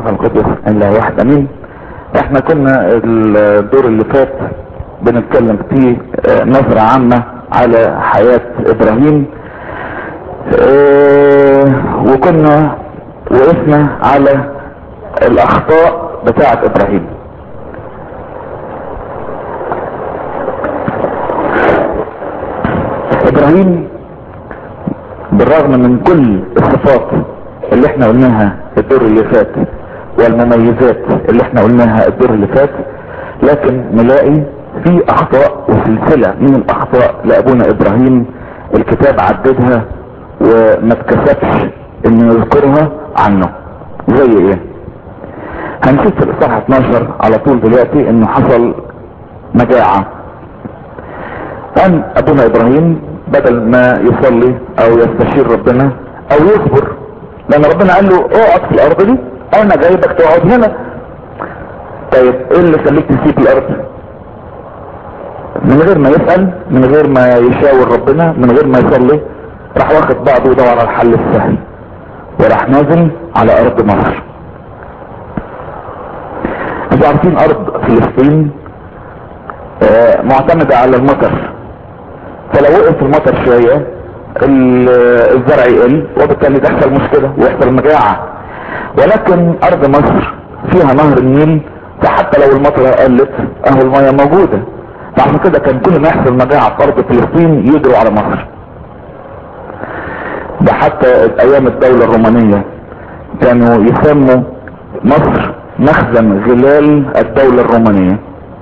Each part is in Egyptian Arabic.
القدس الا واحد امين احنا كنا الدور اللي فات بنتكلم فيه آه، نظرة عامة على حياة ابراهيم آه، وكنا وقفنا على الاخطاء بتاعة ابراهيم ابراهيم بالرغم من كل الصفات اللي احنا قلناها الدور اللي فات والمميزات اللي احنا قلناها الدور اللي فات لكن نلاقي في اخطاء وسلسلة من الاخطاء لابونا ابراهيم الكتاب عددها وما اتكسفش انه يذكرها عنه زي ايه هنشوف في الاصحاح 12 على طول دلوقتي انه حصل مجاعة قام ابونا ابراهيم بدل ما يصلي او يستشير ربنا او يصبر لان ربنا قال له اقعد في الارض دي انا جايبك تقعد هنا طيب ايه اللي خليك تسيب الارض من غير ما يسأل من غير ما يشاور ربنا من غير ما يصلي راح واخد بعضه ويدور على الحل السهل وراح نازل على ارض مصر انتوا عارفين ارض فلسطين آه، معتمدة على المطر فلو وقف المطر شوية ال- الزرع يقل وبالتالي تحصل مشكلة ويحصل مجاعة ولكن ارض مصر فيها نهر النيل فحتى لو المطر قلت اهو المياه موجودة فعشان كده كان كل ما يحصل مجاعة في ارض فلسطين يجروا على مصر ده حتى ايام الدولة الرومانية كانوا يسموا مصر مخزن غلال الدولة الرومانية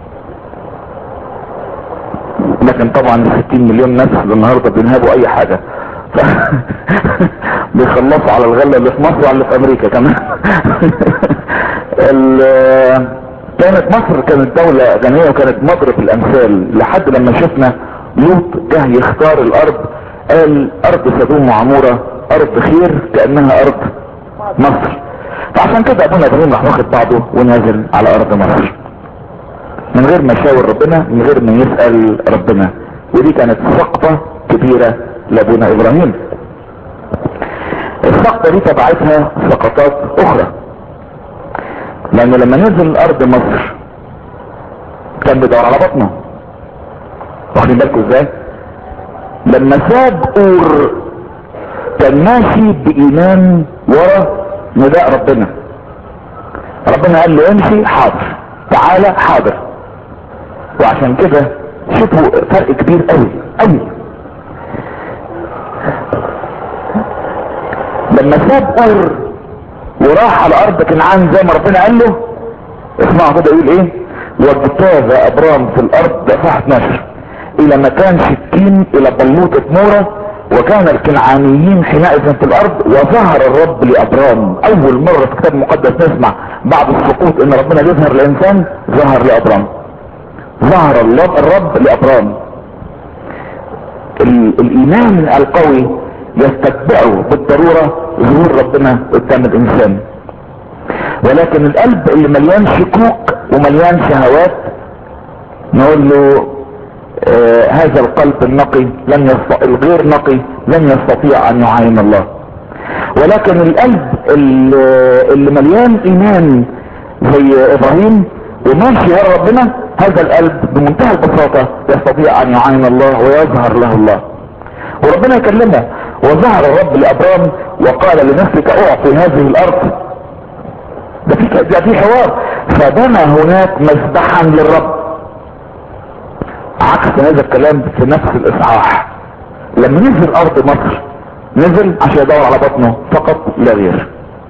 لكن طبعا ال 60 مليون نفس النهارده بينهبوا اي حاجه ف... بيخلصوا على الغله اللي في مصر وعلى اللي في امريكا كمان ال... كانت مصر كانت دولة غنية وكانت مضرب الامثال لحد لما شفنا لوط جه يختار الارض قال ارض سدوم وعمورة ارض خير كأنها ارض مصر فعشان كده ابونا ابراهيم راح واخد بعضه ونازل على ارض مصر من غير ما يشاور ربنا من غير ما يسأل ربنا ودي كانت سقطة كبيرة لابونا ابراهيم السقطة دي تبعتها سقطات اخرى لانه لما نزل ارض مصر كان بيدور على بطنه واخدين بالكم ازاي لما ساب اور كان ماشي بايمان ورا نداء ربنا ربنا قال له امشي حاضر تعالى حاضر وعشان كده شوفوا فرق كبير قوي قوي لما ساب اور وراح على ارض كنعان زي ما ربنا قال له اسمعوا كده يقول ايه واجتاز ابرام في الارض دفعة 12 الى مكان شكين الى بلوطة مورة وكان الكنعانيين حينئذ في الارض وظهر الرب لابرام اول مرة في كتاب مقدس نسمع بعد السقوط ان ربنا يظهر الانسان ظهر لابرام ظهر الله الرب لابرام ال- الايمان القوي يستتبعه بالضرورة ظهور ربنا قدام الانسان ولكن القلب اللي مليان شكوك ومليان شهوات نقول له آه هذا القلب النقي لن يستطيع الغير نقي لن يستطيع ان يعاين الله ولكن القلب اللي, اللي مليان ايمان زي ابراهيم وماشي ورا ربنا هذا القلب بمنتهى البساطة يستطيع ان يعاين الله ويظهر له الله وربنا يكلمه وظهر الرب لابرام وقال لنفسك اعطي هذه الارض ده في ده في حوار فبنى هناك مسبحا للرب عكس هذا الكلام في نفس الاصحاح لما نزل ارض مصر نزل عشان يدور على بطنه فقط لا غير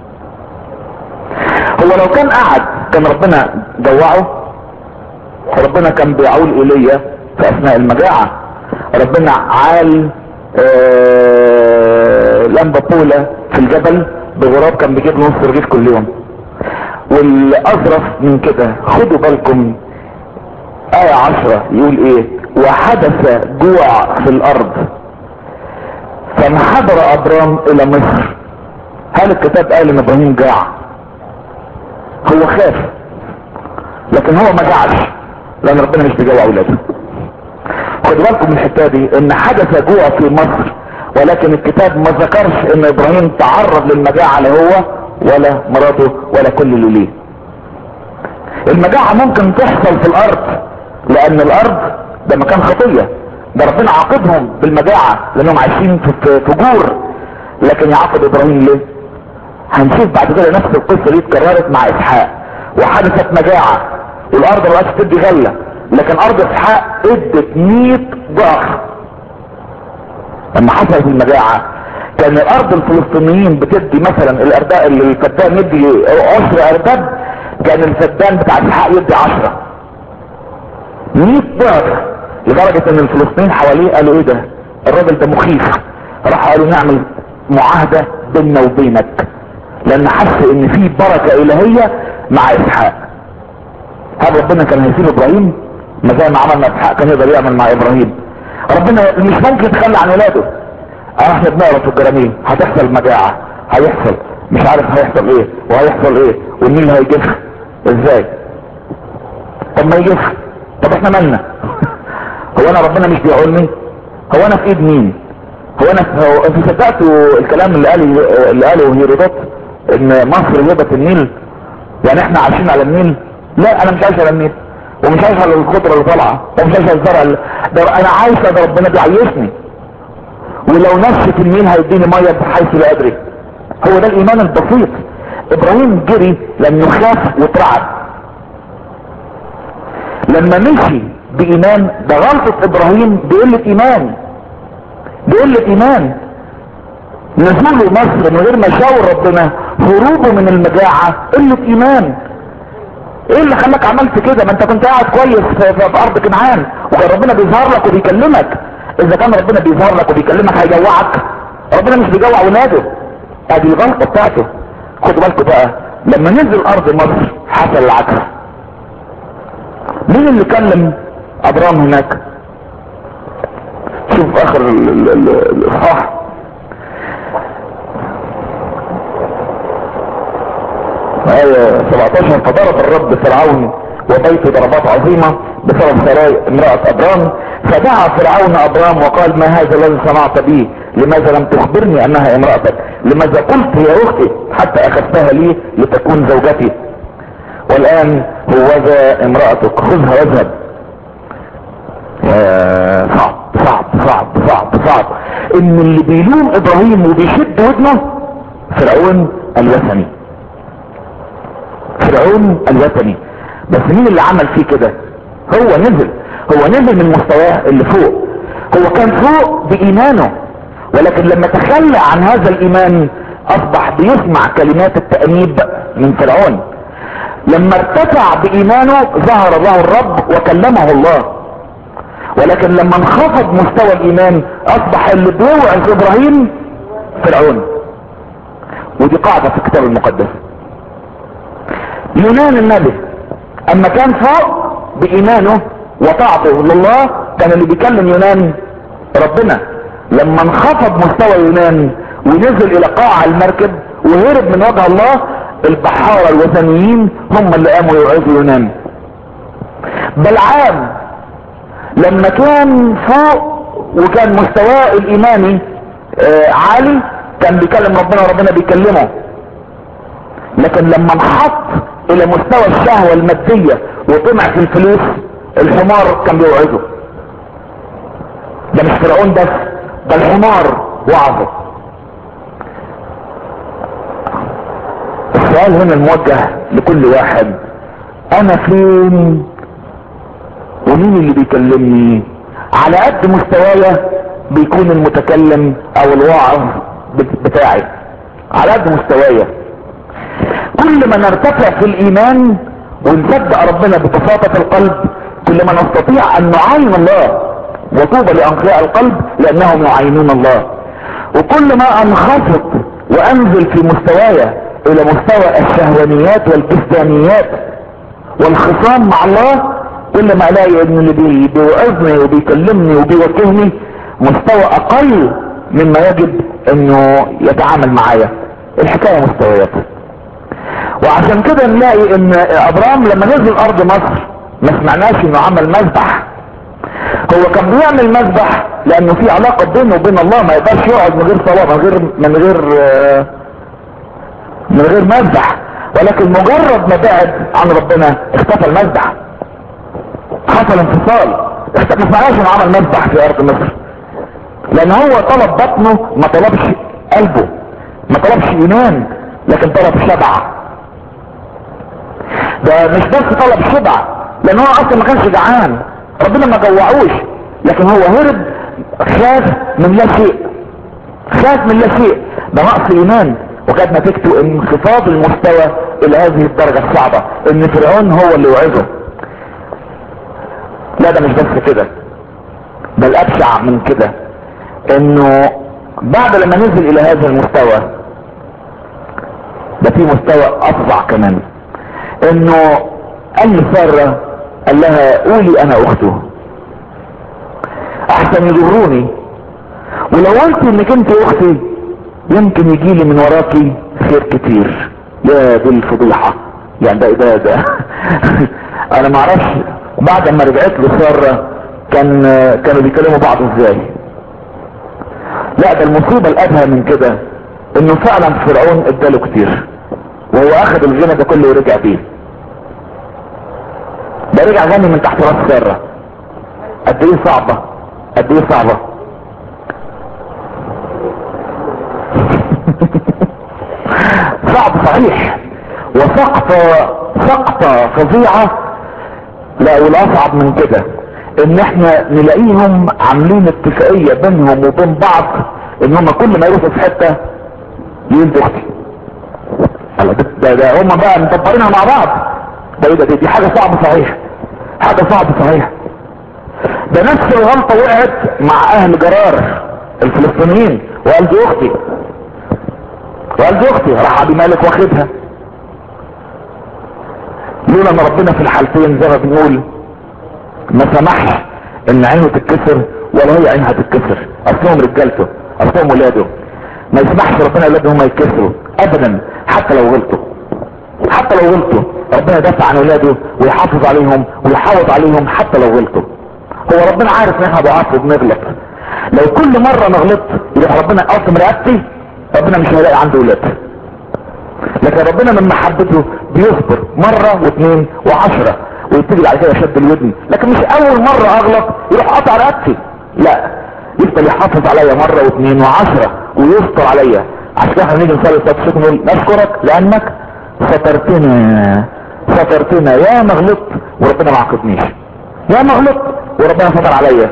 هو لو كان قعد كان ربنا جوعه ربنا كان بيعول ايليا في اثناء المجاعة ربنا عال آه لمبة بولا في الجبل بغراب كان بيجيب له نص رغيف كل يوم والاظرف من كده خدوا بالكم آية عشرة يقول ايه وحدث جوع في الارض فانحدر ابرام الى مصر هل الكتاب قال ان ابراهيم جاع هو خاف لكن هو ما جعش لان ربنا مش بيجوع اولاده خدوا بالكم من الحته دي ان حدث جوع في مصر ولكن الكتاب ما ذكرش ان ابراهيم تعرض للمجاعه اللي هو ولا مراته ولا كل اللي ليه المجاعة ممكن تحصل في الارض لان الارض ده مكان خطية ده ربنا عاقبهم بالمجاعة لانهم عايشين في فجور لكن يعاقب ابراهيم ليه هنشوف بعد كده نفس القصة دي اتكررت مع اسحاق وحدثت مجاعة والارض ما بقتش تدي غلة لكن ارض اسحاق ادت 100 ضعف لما حصلت المجاعة كان الارض الفلسطينيين بتدي مثلا الارداء اللي الفدان يدي عشر ارداب كان الفدان بتاع اسحاق يدي عشرة 100 ضعف لدرجة ان الفلسطينيين حواليه قالوا ايه ده الراجل ده مخيف راح قالوا نعمل معاهدة بيننا وبينك لان حس ان في بركة الهية مع اسحاق هل ربنا كان هيسيب ابراهيم ما زي ما عمل مع اسحاق كان يقدر يعمل مع ابراهيم ربنا مش ممكن يتخلى عن ولاده احنا بنقرا في الجراميل هتحصل مجاعة هيحصل مش عارف هيحصل ايه وهيحصل ايه والنيل هيجف ازاي طب ما يجف طب احنا مالنا هو انا ربنا مش بيعولني هو انا في ايد مين هو انا هو انتوا صدقتوا الكلام اللي قاله اللي قاله هيرودوت ان مصر هبت النيل يعني احنا عايشين على النيل لا انا مش عايش على النيل ومش عايش على الخضره اللي طالعه ومش عايش على الزرع ده انا عايش ده ربنا بيعيشني ولو نشف النيل هيديني ميه بحيث لا ادري هو ده الايمان البسيط ابراهيم جري لانه خاف واترعب لما مشي بايمان ده غلطة ابراهيم بقلة ايمان بقلة ايمان نزوله مصر من غير ما يشاور ربنا هروبه من المجاعة قلة ايمان ايه اللي خلاك عملت كده ما انت كنت قاعد كويس في, في ارض كنعان وكان ربنا بيظهر لك وبيكلمك اذا كان ربنا بيظهر لك وبيكلمك هيجوعك ربنا مش بيجوع ولاده ادي الغلطة بتاعته خدوا بالكم بقى لما نزل ارض مصر حصل العكس مين اللي كلم ابرام هناك شوف اخر الاصحاح آية 17 فضرب الرب فرعون وبيت ضربات عظيمة بسبب سراي امرأة ابرام فدعا فرعون ابرام وقال ما هذا الذي صنعت بي لماذا لم تخبرني انها امرأتك لماذا قلت يا اختي حتى اخذتها لي لتكون زوجتي والان هوذا امرأتك خذها واذهب صعب صعب صعب صعب صعب ان اللي بيلوم ابراهيم وبيشد ودنه فرعون الوثني فرعون الوثني بس مين اللي عمل فيه كده هو نزل هو نزل من مستواه اللي فوق هو كان فوق بايمانه ولكن لما تخلى عن هذا الايمان اصبح بيسمع كلمات التأنيب من فرعون لما ارتفع بايمانه ظهر الله الرب وكلمه الله ولكن لما انخفض مستوى الايمان اصبح اللي بيوعظ ابراهيم فرعون ودي قاعدة في الكتاب المقدس يونان النبي اما كان فوق بايمانه وطاعته لله كان اللي بيكلم يونان ربنا لما انخفض مستوى يونان ونزل الى قاع المركب وهرب من وجه الله البحارة الوثنيين هم اللي قاموا يوعظوا يونان بلعام لما كان فوق وكان مستواه الايماني آه عالي كان بيكلم ربنا وربنا بيكلمه لكن لما انحط الى مستوى الشهوة المادية وطمع في الفلوس الحمار كان بيوعظه ده مش فرعون بس ده الحمار وعظه السؤال هنا الموجه لكل واحد انا فين ومين اللي بيكلمني على قد مستوايا بيكون المتكلم او الواعظ بتاعي على قد مستوايا كل ما نرتفع في الايمان ونصدق ربنا ببساطة القلب كل ما نستطيع ان نعاين الله وطوبى لانقياء القلب لانهم يعاينون الله وكل ما انخفض وانزل في مستوايا الى مستوى الشهوانيات والجسدانيات والخصام مع الله كل ما الاقي ان اللي بي بيوعظني وبيكلمني وبيوجهني مستوى اقل مما يجب انه يتعامل معايا الحكاية مستويات وعشان كده نلاقي ان ابرام لما نزل ارض مصر ما سمعناش انه عمل مذبح هو كان بيعمل مذبح لانه في علاقة بينه وبين الله ما يقدرش يقعد من غير صلاة من غير من غير من غير مذبح ولكن مجرد ما بعد عن ربنا اختفى المذبح حصل انفصال ما سمعناش انه عمل مذبح في ارض مصر لان هو طلب بطنه ما طلبش قلبه ما طلبش ايمان لكن طلب شبع ده مش بس طلب شبع لان هو اصلا ما كانش جعان ربنا ما جوعوش لكن هو هرب خاف من لا شيء خاف من لا شيء ده نقص ايمان وكانت نتيجته انخفاض المستوى الى هذه الدرجة الصعبة ان فرعون هو اللي وعظه لا ده مش بس كده بل ابشع من كده انه بعد لما نزل الى هذا المستوى ده في مستوى افظع كمان انه قال لسارة قال لها قولي انا اخته احسن يجروني ولو قلت انك انت اختي يمكن يجيلي من وراكي خير كتير يا دي الفضيحة يعني ده ده ده انا معرفش بعد ما رجعت له سارة كان كانوا بيكلموا بعض ازاي لا ده المصيبة الادهى من كده انه فعلا فرعون اداله كتير وهو اخذ الغنى ده كله ورجع بيه ده رجع غني من تحت راس سارة قد ايه صعبة قد ايه صعبة صعب صحيح وسقطة سقطة فظيعة لا والاصعب من كده ان احنا نلاقيهم عاملين اتفاقية بينهم وبين بعض ان هم كل ما يروحوا في حتة يلدوا اختي ده ده هم بقى مدبرينها مع بعض ده ايه ده دي, دي حاجة صعبة صحيح حاجة صعبة صحيح ده نفس الغلطة وقعت مع اهل جرار الفلسطينيين وقال دي اختي وقال دي اختي راح ابي مالك واخدها لولا ان ربنا في الحالتين زي ما بنقول ما سمحش ان عينه تتكسر ولا هي عينها تتكسر اصلهم رجالته اصلهم ولاده ما يسمحش ربنا اولادهم هم يتكسروا ابدا حتى لو غلطوا حتى لو غلطوا ربنا يدافع عن اولاده ويحافظ عليهم ويحافظ عليهم حتى لو غلطوا هو ربنا عارف ان احنا ضعاف وبنغلط لو كل مرة نغلط يبقى ربنا قاسم رقبتي ربنا مش هيلاقي عنده ولاد لكن ربنا من محبته بيصبر مرة واثنين وعشرة ويبتدي بعد كده شد الودن لكن مش اول مرة اغلط يروح قطع رقبتي لا يفضل يحافظ عليا مرة واثنين وعشرة ويستر عليا عشان كده نيجي نصلي صلاه نقول نشكرك لانك سترتنا سترتنا يا ما غلطت وربنا ما عاقبنيش يا ما غلطت وربنا ستر عليا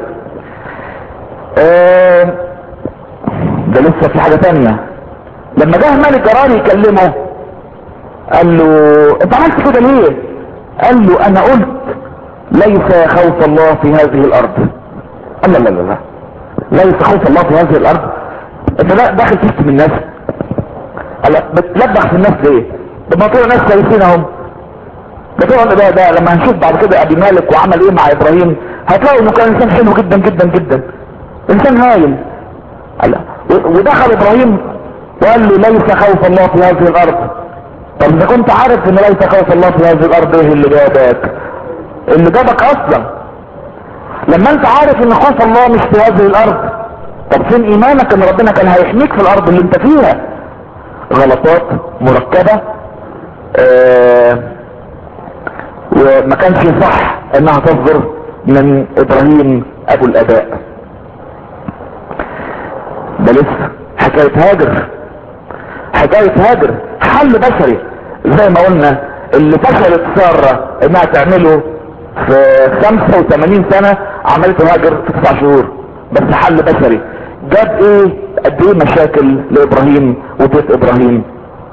آه ده لسه في حاجة تانية لما جه ملك جرار يكلمه قال له انت عملت كده ليه قال له انا قلت ليس خوف الله في هذه الارض قال لا لا لا لا ليس خوف الله في هذه الارض انت لا داخل تشتم الناس قال بتلبخ في الناس ليه طب ما طلعوا ناس كويسين اهم ده طبعا ده ده لما هنشوف بعد كده ابي مالك وعمل ايه مع ابراهيم هتلاقوا انه كان انسان حلو جدا جدا جدا انسان هايل قال ودخل ابراهيم وقال له ليس خوف الله في هذه الارض طب اذا كنت عارف ان ليس خوف الله في هذه الارض ايه اللي جابك اللي جابك اصلا لما انت عارف ان خوف الله مش في هذه الارض طب فين ايمانك ان ربنا كان هيحميك في الارض اللي انت فيها غلطات مركبة آه وما كانش صح انها تصدر من ابراهيم ابو الاباء ده لسه حكاية هاجر حكاية هاجر حل بشري زي ما قلنا اللي فشلت سارة انها تعمله في 85 سنة عملته هاجر في 9 شهور بس حل بشري جاب ايه قد ايه مشاكل لابراهيم وبيت ابراهيم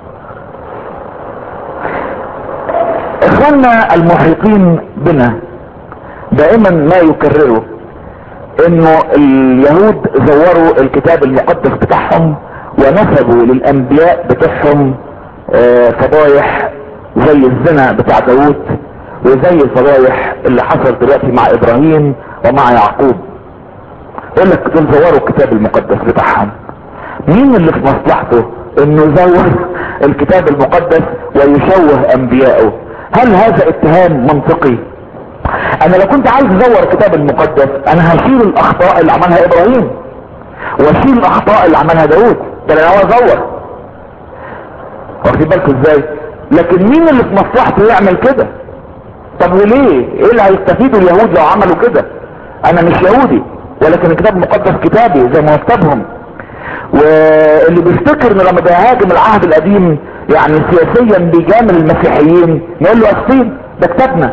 اخواننا المحيطين بنا دائما ما يكرروا انه اليهود زوروا الكتاب المقدس بتاعهم ونسبوا للانبياء بتاعهم آه فضايح زي الزنا بتاع داوود وزي الفضايح اللي حصل دلوقتي مع ابراهيم ومع يعقوب يقول لك دول زوروا الكتاب المقدس بتاعهم مين اللي في مصلحته انه يزور الكتاب المقدس ويشوه انبيائه هل هذا اتهام منطقي انا لو كنت عايز ازور الكتاب المقدس انا هشيل الاخطاء اللي عملها ابراهيم واشيل الاخطاء اللي عملها داود ده انا هو ازور واخدين بالكم ازاي لكن مين اللي في مصلحته يعمل كده طب وليه ايه اللي هيستفيدوا اليهود لو عملوا كده انا مش يهودي ولكن الكتاب المقدس كتابي زي ما هو كتابهم واللي بيفتكر انه لما بيهاجم العهد القديم يعني سياسيا بيجامل المسيحيين نقول له اسفين ده كتابنا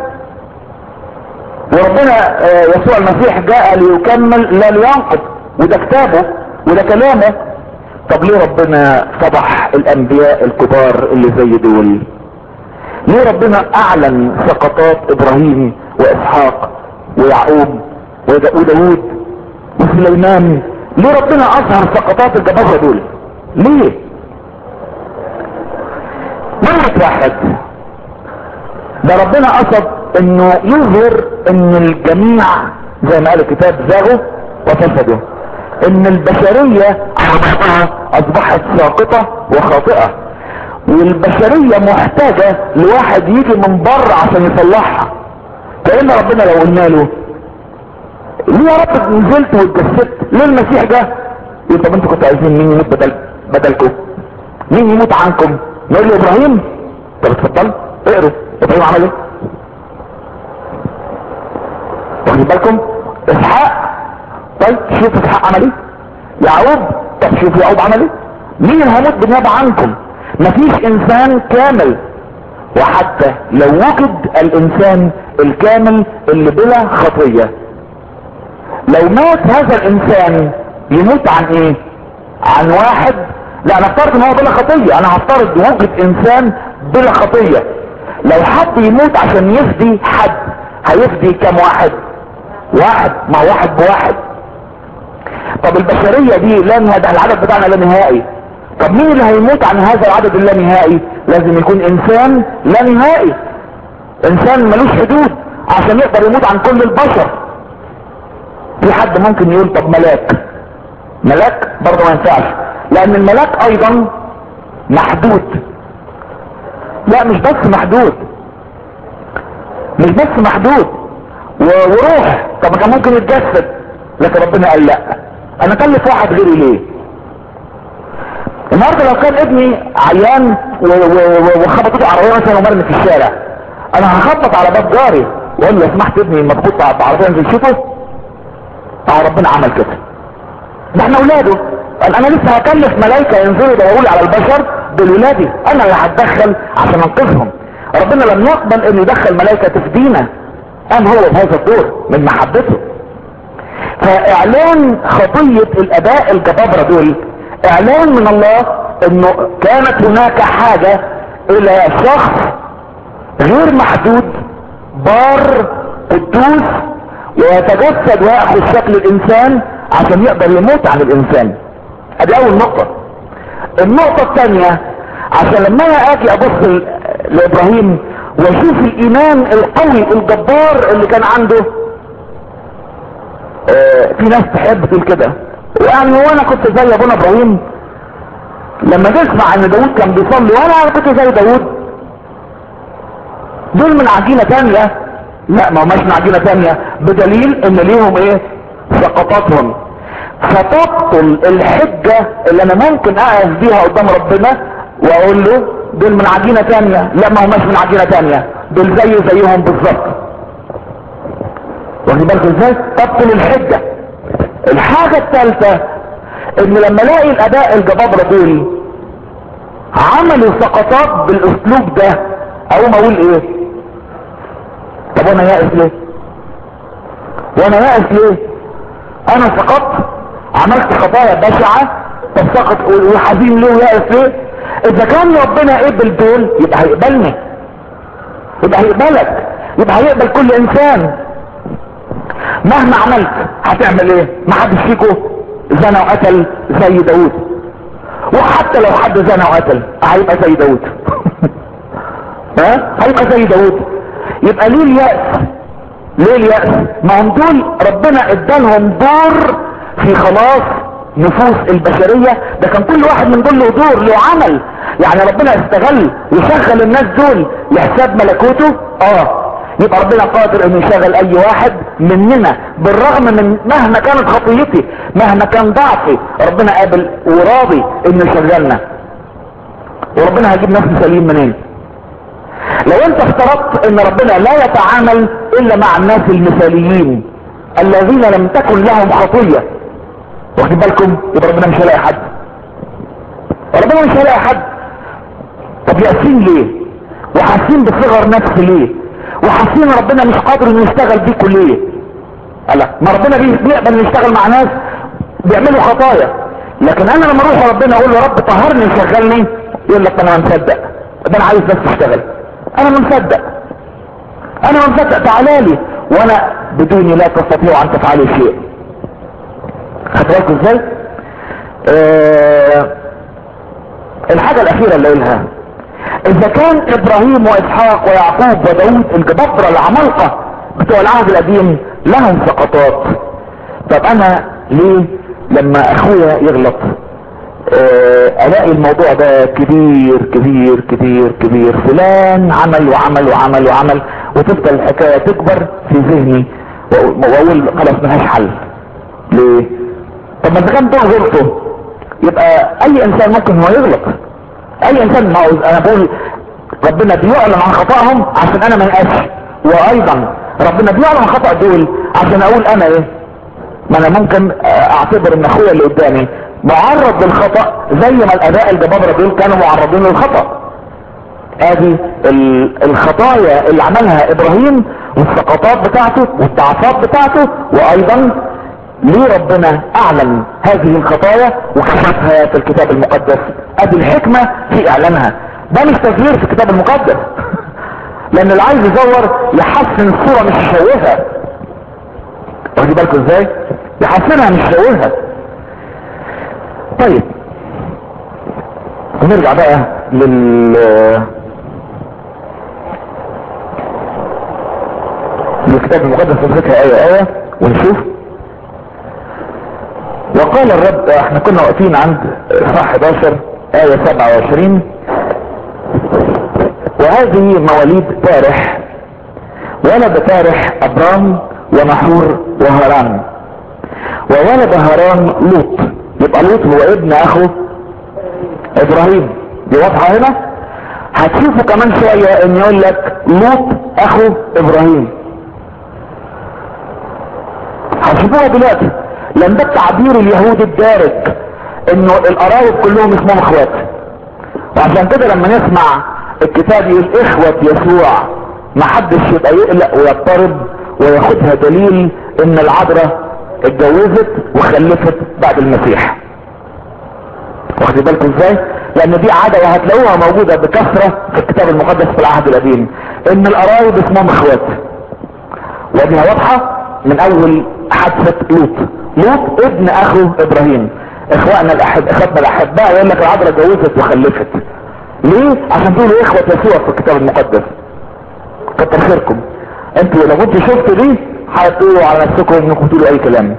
وربنا آه، يسوع المسيح جاء ليكمل لا لينقض وده كتابه وده كلامه طب ليه ربنا فضح الانبياء الكبار اللي زي دول ليه ربنا اعلن سقطات ابراهيم واسحاق ويعقوب ودا- وداود وسليمان ليه ربنا اظهر سقطات الجبابرة دول ليه مرة واحد ده ربنا قصد انه يظهر ان الجميع زي ما قال الكتاب زاغوا وفسدوا ان البشرية على بعضها اصبحت ساقطة وخاطئة والبشرية محتاجة لواحد يجي من بره عشان يصلحها كأن ربنا لو قلنا له ليه يا رب نزلت واتجسدت ليه المسيح جه يقول طب انتوا كنتوا عايزين مين يموت بدل بدلكم مين يموت عنكم نقول له ابراهيم طب اتفضل اقروا ابراهيم عمل ايه واخدين بالكم اسحاق طيب شوف اسحاق عمل ايه يعقوب طب شوف يعقوب عمل ايه مين هيموت بالنيابه عنكم مفيش انسان كامل وحتى لو وجد الانسان الكامل اللي بلا خطيه لو مات هذا الانسان يموت عن ايه عن واحد لا نفترض ان هو بلا خطية انا هفترض وجد انسان بلا خطية لو حد يموت عشان يفدي حد هيفدي كم واحد واحد مع واحد بواحد طب البشرية دي لا نهاية ده العدد بتاعنا لا نهائي طب مين اللي هيموت عن هذا العدد اللانهائي لازم يكون انسان لا نهائي انسان ملوش حدود عشان يقدر يموت عن كل البشر في حد ممكن يقول طب ملاك ملاك برضه ما ينفعش لان الملاك ايضا محدود لا مش بس محدود مش بس محدود و- وروح طب كان ممكن يتجسد لكن ربنا قال لا انا كلف واحد غيري ليه النهارده لو كان ابني عيان و- و- و- وخبطت له عربيه مثلا ومرمي في الشارع انا هخبط على باب جاري واقول له لو سمحت ابني مخبوط بعربيه انزل شوفه اه ربنا عمل كده ده احنا اولاده قال انا لسه هكلف ملايكة ينزلوا يدوروا على البشر دول ولادي انا اللي هتدخل عشان انقذهم ربنا لم يقبل انه يدخل ملايكة تفدينا قام هو بهذا الدور من محبته فاعلان خطية الاباء الجبابرة دول اعلان من الله انه كانت هناك حاجة الى شخص غير محدود بار قدوس ويتجسد ويأخذ شكل الانسان عشان يقدر يموت عن الانسان ادي اول نقطة النقطة الثانية عشان لما انا اجي ابص ل- لابراهيم واشوف الايمان القوي الجبار اللي كان عنده آه، في ناس تحب تقول كده يعني هو انا كنت زي ابونا ابراهيم لما تسمع ان داود كان بيصلي وانا كنت زي داود دول من عجينة تانية لا ما هماش من عجينة تانية بدليل ان ليهم ايه سقطاتهم فتبطل الحجة اللي انا ممكن اقف بيها قدام ربنا واقول له دول من عجينة تانية لا ما هماش من عجينة تانية دول زي زيهم بالظبط واخد بالك ازاي تبطل الحجة الحاجة الثالثة ان لما الاقي الاباء الجبابرة دول عملوا سقطات بالاسلوب ده اقوم اقول ايه طب وانا يائس ليه وانا يائس ليه انا سقطت عملت خطايا بشعة طب سقط وحزين ليه ويائس ليه اذا كان ربنا قبل دول يبقى هيقبلني يبقى هيقبلك يبقى هيقبل كل انسان مهما عملت هتعمل ايه ما حدش فيكم زنى وقتل زي داود وحتى لو حد زنى وقتل هيبقى زي داود ها هيبقى زي داود يبقى ليه اليأس ليه اليأس ما هم دول ربنا ادالهم دور في خلاص نفوس البشرية ده كان كل واحد من دول له دور له عمل يعني ربنا استغل وشغل الناس دول لحساب ملكوته اه يبقى ربنا قادر انه يشغل اي واحد مننا بالرغم من مهما كانت خطيتي مهما كان ضعفي ربنا قابل وراضي انه يشغلنا وربنا هيجيب ناس مثاليين منين لو انت افترضت ان ربنا لا يتعامل الا مع الناس المثاليين الذين لم تكن لهم خطية واخد بالكم يبقى ربنا مش هيلاقي حد ربنا مش هيلاقي حد طب يأسين ليه وحاسين بصغر نفس ليه وحاسين ربنا مش قادر انه يشتغل بيكم ليه قال لك ما ربنا بيقبل انه يشتغل مع ناس بيعملوا خطايا لكن انا لما اروح ربنا اقول له رب طهرني وشغلني يقول لك انا مصدق ده انا عايز بس تشتغل انا مصدق انا مصدق تعالى لي وانا بدوني لا تستطيع ان تفعلوا شيء خدت بالكم ازاي آه الحاجة الاخيرة اللي قولها اذا كان ابراهيم واسحاق ويعقوب وداود الجبابرة العمالقة بتوع العهد القديم لهم سقطات طب انا ليه لما اخويا يغلط اه الاقي الموضوع ده كبير كبير كبير كبير فلان عمل وعمل وعمل وعمل وتفضل الحكاية تكبر في ذهني واقول خلاص ملهاش حل ليه طب ما اذا كان دول غلطوا يبقى اي انسان ممكن هو يغلط اي انسان ما انا بقول ربنا بيعلم عن خطأهم عشان انا ما يقاش وايضا ربنا بيعلم عن خطأ دول عشان اقول انا ايه ما انا ممكن اعتبر ان اخويا اللي قدامي معرض للخطأ زي ما الاباء الجبابرة دول كانوا معرضين للخطأ ادي الخطايا اللي عملها ابراهيم والسقطات بتاعته والضعفات بتاعته وايضا ليه ربنا اعلن هذه الخطايا وكشفها في الكتاب المقدس ادي الحكمة في اعلانها ده مش تغيير في الكتاب المقدس لان اللي عايز يزور يحسن الصورة مش يشوهها واخدي بالكم ازاي يحسنها مش يشوهها طيب ونرجع بقى لل للكتاب المقدس نمسكها آية آية ونشوف وقال الرب احنا كنا واقفين عند صح 11 آية 27 وهذه مواليد تارح ولد تارح أبرام ونحور وهران وولد هران لوط يبقى لوط هو ابن اخو ابراهيم دي واضحة هنا هتشوفوا كمان شوية ان يقول لك لوط اخو ابراهيم هتشوفوها دلوقتي لان ده التعبير اليهودي الدارج انه القرايب كلهم اسمهم اخوات وعشان كده لما نسمع الكتاب يقول اخوة يسوع ما حدش يبقى يقلق ويضطرب وياخدها دليل ان العذراء اتجوزت وخلفت بعد المسيح واخد بالكم ازاي لان دي عادة وهتلاقوها موجودة بكثرة في الكتاب المقدس في العهد القديم ان القرايب اسمهم اخوات وديها واضحة من اول حادثة لوط لوط ابن اخو ابراهيم اخواننا الاحب اخواتنا الاحباء يقول لك العذراء اتجوزت وخلفت ليه عشان تقولوا اخوة يسوع في الكتاب المقدس كتر خيركم انتوا لو كنتوا شفتوا دي هتقولوا على نفسكم انكم تقولوا اي كلام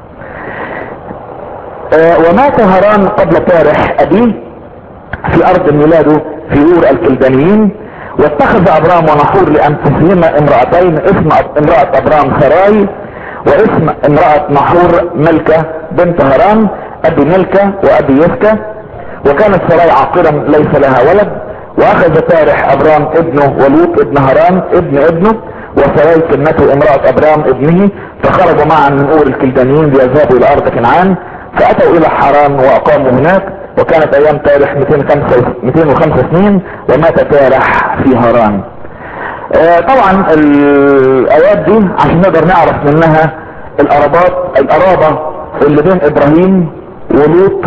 آه ومات هران قبل تارح ابيه في ارض ميلاده في اور الكلدانيين واتخذ ابرام ونحور لانفسهما امرأتين اسم امرأة ابرام سراي واسم امرأة نحور ملكة بنت هران ابي ملكة وابي يسكة وكانت سراي عاقرا ليس لها ولد واخذ تارح ابرام ابنه ولوط ابن هران ابن ابنه وسراي كنته امرأة ابرام ابنه فخرجوا معا من اور الكلدانيين ليذهبوا الى ارض كنعان فاتوا الى حران واقاموا هناك وكانت ايام تارح 205 205 سنين ومات تارح في هران آه طبعا الايات دي عشان نقدر نعرف منها القرابات القرابة اللي بين ابراهيم ولوط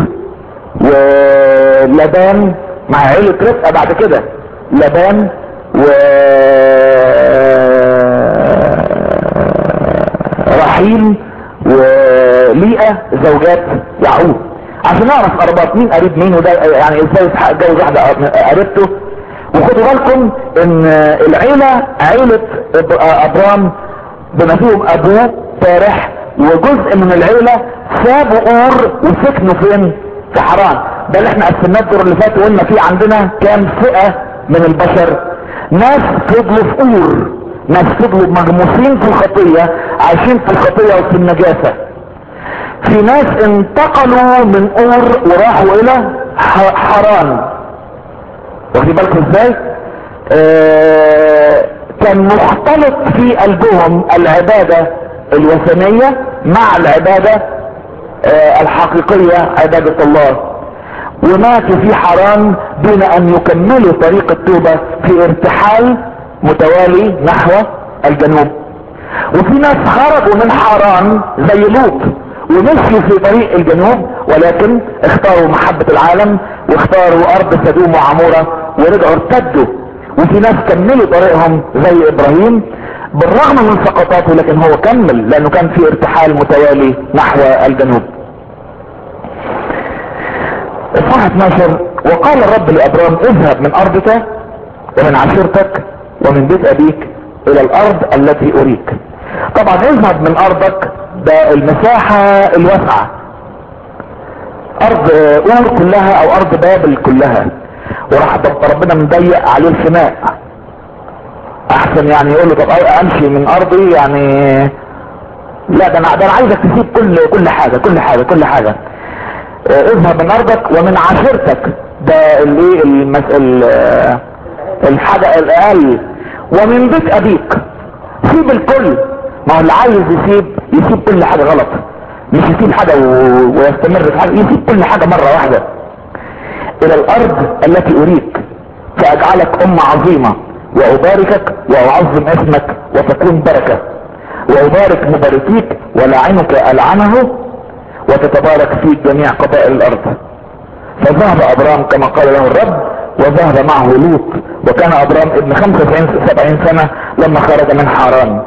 ولبان مع عيلة رفقة بعد كده لبان و رحيل وليئة زوجات يعقوب عشان نعرف قرابات مين قريب مين وده يعني ازاي اتجوز واحدة قريبته وخدوا بالكم ان العيلة عيلة ابرام بما فيهم ابوه تارح وجزء من العيلة سابوا اور وسكنوا فين في حران ده اللي احنا قسمناه الدور اللي فات وقلنا في عندنا كام فئة من البشر ناس فضلوا في اور ناس فضلوا مغموسين في الخطية عايشين في الخطية وفي النجاسة في ناس انتقلوا من اور وراحوا الى حران واخدين بالكم ازاي آه كان مختلط في قلبهم العبادة الوثنية مع العبادة آه الحقيقية عبادة الله وماتوا في حرام دون ان يكملوا طريق التوبة في ارتحال متوالي نحو الجنوب وفي ناس خرجوا من حرام زي لوط ومشيوا في طريق الجنوب ولكن اختاروا محبة العالم واختاروا ارض سدوم وعمورة ورجعوا ارتدوا وفي ناس كملوا طريقهم زي ابراهيم بالرغم من سقطاته لكن هو كمل لانه كان في ارتحال متوالي نحو الجنوب اصحاح 12 وقال الرب لابرام اذهب من ارضك ومن عشيرتك ومن بيت ابيك الى الارض التي اريك طبعا اذهب من ارضك ده المساحة الواسعة ارض اور كلها او ارض بابل كلها وراح ربنا مضيق عليه الفناء احسن يعني يقول له طب امشي من ارضي يعني لا ده انا ده انا عايزك تسيب كل كل حاجه كل حاجه كل حاجه اه اذهب من ارضك ومن عشيرتك ده اللي المس... الحاجه الاقل ومن بيت ابيك سيب الكل ما هو اللي عايز يسيب يسيب كل حاجه غلط مش يسيب حاجه و... ويستمر في حاجه يسيب كل حاجه مره واحده الى الارض التي اريك فاجعلك امة عظيمة واباركك واعظم اسمك وتكون بركة وابارك مباركيك ولاعنك العنه وتتبارك فيك جميع قبائل الارض فذهب ابرام كما قال له الرب وذهب معه لوط وكان ابرام ابن 95 70 سنة لما خرج من حران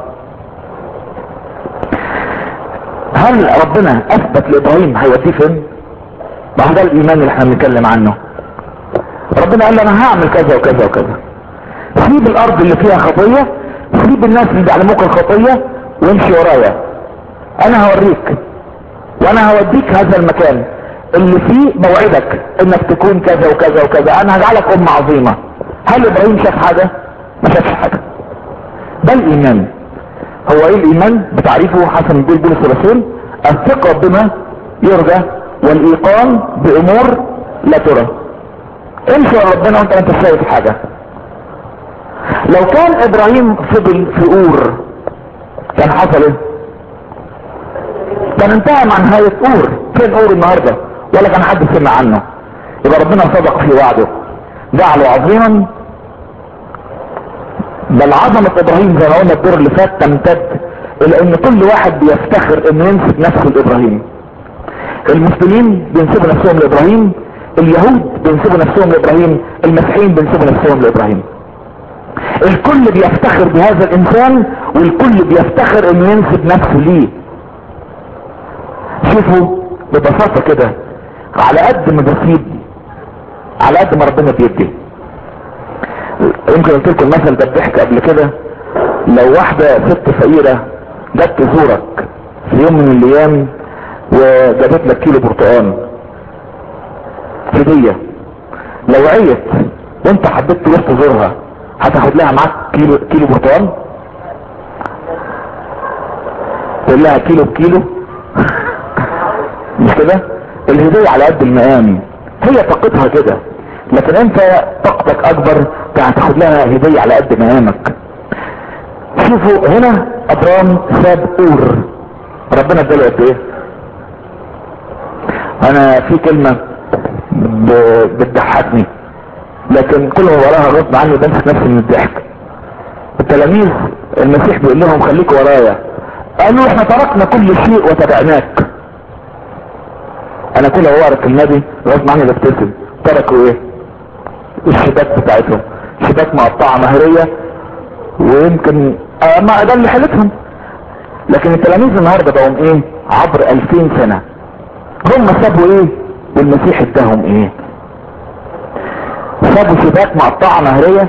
هل ربنا اثبت لابراهيم هيوديه فين ما هو ده الايمان اللي احنا بنتكلم عنه ربنا قال له انا هعمل كذا وكذا وكذا سيب الارض اللي فيها خطية سيب الناس اللي بيعلموك الخطية وامشي ورايا انا هوريك وانا هوديك هذا المكان اللي فيه موعدك انك تكون كذا وكذا وكذا انا هجعلك ام عظيمة هل ابراهيم شاف حاجة ما شافش حاجة ده الايمان هو ايه الايمان بتعريفه حسن بيقول بولس الرسول الثقة بما يرجى والايقان بامور لا ترى امشي ورا ربنا وانت ما انت شايف حاجة لو كان ابراهيم فضل في اور كان حصل ايه كان انتهى مع نهاية اور فين اور النهاردة ولا كان حد سمع عنه يبقى ربنا صدق في وعده جعله عظيما بل عظمة ابراهيم زي ما قلنا الدور اللي فات تمتد الى ان كل واحد بيفتخر انه ينسب نفسه لابراهيم المسلمين بينسبوا نفسهم لابراهيم اليهود بينسبوا نفسهم لابراهيم المسيحيين بينسبوا نفسهم لابراهيم الكل بيفتخر بهذا الانسان والكل بيفتخر انه ينسب نفسه ليه شوفوا ببساطة كده على قد ما بسيب على قد ما ربنا بيدي يمكن قلت لكم المثل ده بضحك قبل كده لو واحدة ست فقيرة جت تزورك في يوم من الايام وجابت لك كيلو برتقال هدية لو عيت وانت حبيت تروح تزورها هتاخد لها معاك كيلو كيلو برتقال تقول لها كيلو بكيلو مش كده الهدية على قد المقام هي طاقتها كده لكن انت طاقتك اكبر هتاخد لها هدية على قد مقامك شوفوا هنا ابرام ساب اور ربنا اداله قد ايه انا في كلمة بتضحكني لكن كل ما وراها غصب عني بمسك نفسي من الضحك التلاميذ المسيح بيقول لهم خليكوا ورايا قالوا احنا تركنا كل شيء وتبعناك انا كل ما وارك النبي غصب عني ببتسم تركوا ايه الشباك بتاعتهم شباك مقطعة مهرية ويمكن آه ما ده اللي حالتهم لكن التلاميذ النهاردة بقوا ايه عبر الفين سنة هم سابوا ايه والمسيح اداهم ايه سابوا شباك مقطعة مهرية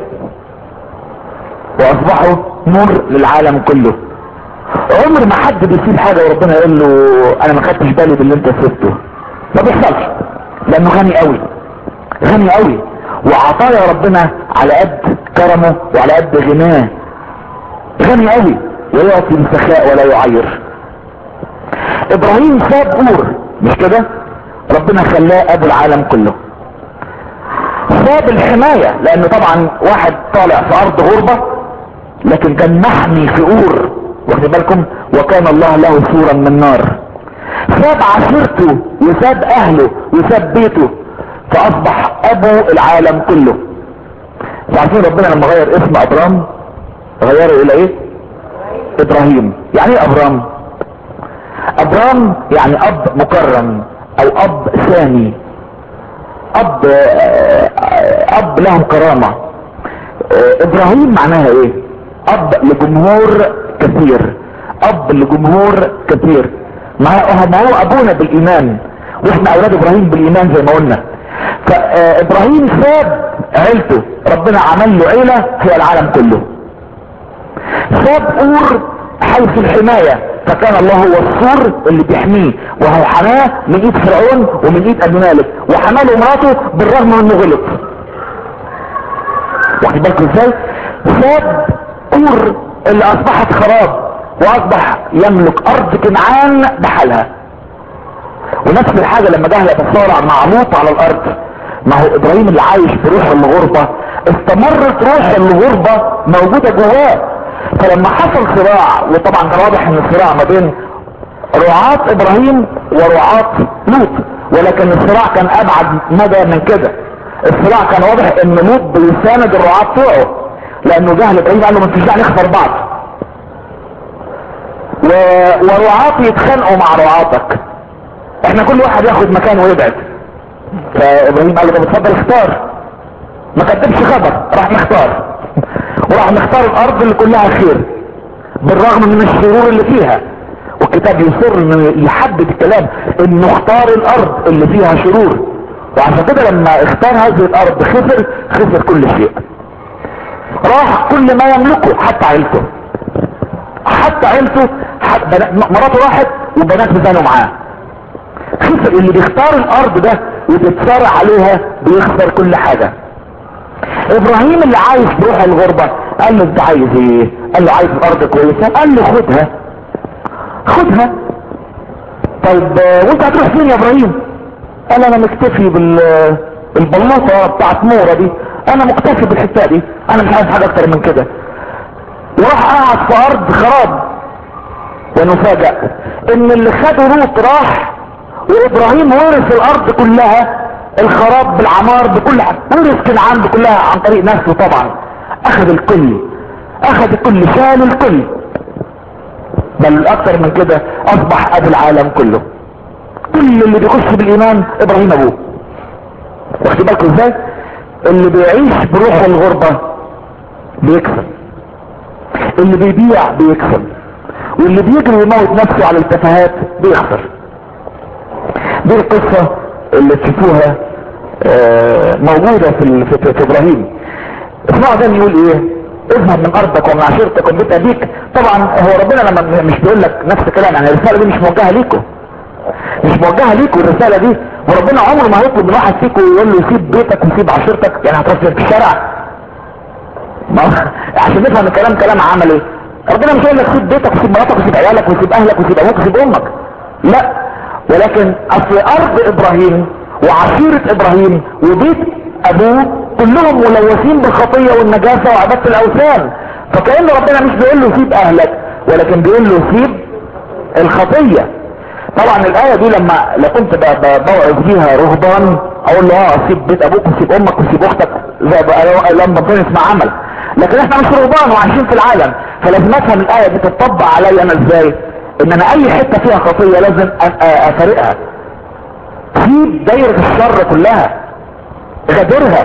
واصبحوا نور للعالم كله عمر ما حد بيسيب حاجة وربنا يقول له انا ما خدتش بالي باللي انت سبته ما بيحصلش لانه غني قوي غني قوي وعطايا ربنا على قد كرمه وعلى قد غناه غني قوي ويعطي بسخاء ولا يعير ابراهيم ساب اور مش كده ربنا خلاه ابو العالم كله ساب الحماية لانه طبعا واحد طالع في ارض غربة لكن كان محمي في اور واخد بالكم وكان الله له سورا من نار ساب عشيرته وساب اهله وساب بيته فاصبح ابو العالم كله عارفين ربنا لما غير اسم ابرام غيره الى ايه ابراهيم يعني ايه ابرام ابرام يعني اب مكرم او اب ثاني اب اب له كرامة ابراهيم معناها ايه اب لجمهور كثير اب لجمهور كثير ما هو ابونا بالايمان واحنا اولاد ابراهيم بالايمان زي ما قلنا فابراهيم ساب عيلته ربنا عمل له عيلة هي العالم كله ساب اور حيث الحماية فكان الله هو السور اللي بيحميه وهو حماه من ايد فرعون ومن ايد ابي مالك وحماه مراته بالرغم من انه غلط واخد بالكم ازاي ساب اور اللي اصبحت خراب واصبح يملك ارض كنعان بحالها ونفس الحاجة لما جه يتصارع مع لوط على الارض ما هو ابراهيم اللي عايش بروح الغربة استمرت روح الغربة موجودة جواه فلما حصل صراع وطبعا كان واضح ان الصراع ما بين رعاة ابراهيم ورعاة لوط ولكن الصراع كان ابعد مدى من كده الصراع كان واضح ان لوط بيساند الرعاة بتوعه لانه جهل ابراهيم قال له ما انتش داعي نخسر بعض و... ورعاة يتخانقوا مع رعاتك احنا كل واحد ياخد مكانه ويبعد فابراهيم قال له طب اتفضل اختار ما كتبش خبر راح مختار وراح مختار الارض اللي كلها خير بالرغم من الشرور اللي فيها والكتاب يصر انه يحدد الكلام انه اختار الارض اللي فيها شرور وعشان كده لما اختار هذه الارض خسر خسر كل شيء راح كل ما يملكه حتى عيلته حتى عيلته حتى مراته راحت وبنات بزانوا معاه خسر اللي بيختار الارض ده وبيتصارع عليها بيخسر كل حاجة ابراهيم اللي عايش بروح الغربة قال له انت عايز ايه قال له عايز ارض كويسة قال له خدها خدها طيب وانت هتروح فين يا ابراهيم قال انا مكتفي بال البلاطة بتاعت مورة دي انا مكتفي بالحتة دي انا مش عايز حاجة اكتر من كده وراح قعد في ارض خراب ونفاجأ ان اللي خده لوط راح وابراهيم ورث الارض كلها الخراب بالعمار بكل حاجة ورث كنعان بكلها عن طريق نفسه طبعا اخذ الكل اخذ الكل شال الكل بل اكتر من كده اصبح ابو العالم كله كل اللي بيخش بالايمان ابراهيم ابوه واخد بالكم ازاي اللي بيعيش بروح الغربة بيكسب اللي بيبيع بيكسب واللي بيجري يموت نفسه على التفاهات بيخسر دي القصة اللي تشوفوها آه موجودة في, في, في ابراهيم اسمعوا ده يقول ايه اذهب من ارضك ومن عشيرتك ومن بيت ابيك طبعا هو ربنا لما مش بيقول لك نفس الكلام يعني الرسالة دي مش موجهة ليكم مش موجهة ليكم الرسالة دي وربنا عمره ما هيطلب من واحد فيكم ويقول له سيب بيتك وسيب عشيرتك يعني هتروح في الشارع ما عشان نفهم الكلام كلام عملي ربنا مش هيقول لك سيب بيتك وسيب مراتك وسيب عيالك وسيب اهلك وسيب ابوك وسيب امك لا ولكن اصل ارض ابراهيم وعشيرة ابراهيم وبيت ابوه كلهم ملوثين بالخطية والنجاسة وعبادة الاوثان فكأن ربنا مش بيقول له سيب اهلك ولكن بيقول له سيب الخطية طبعا الاية دي لما لو كنت بوعظ بيها رهبان اقول له اه سيب بيت ابوك وسيب امك وسيب اختك زي لما ربنا يسمع عمل لكن احنا مش رهبان وعايشين في العالم فلازم افهم الاية دي تطبق عليا انا ازاي ان انا اي حتة فيها خطية لازم افارقها سيب دايرة الشر كلها غادرها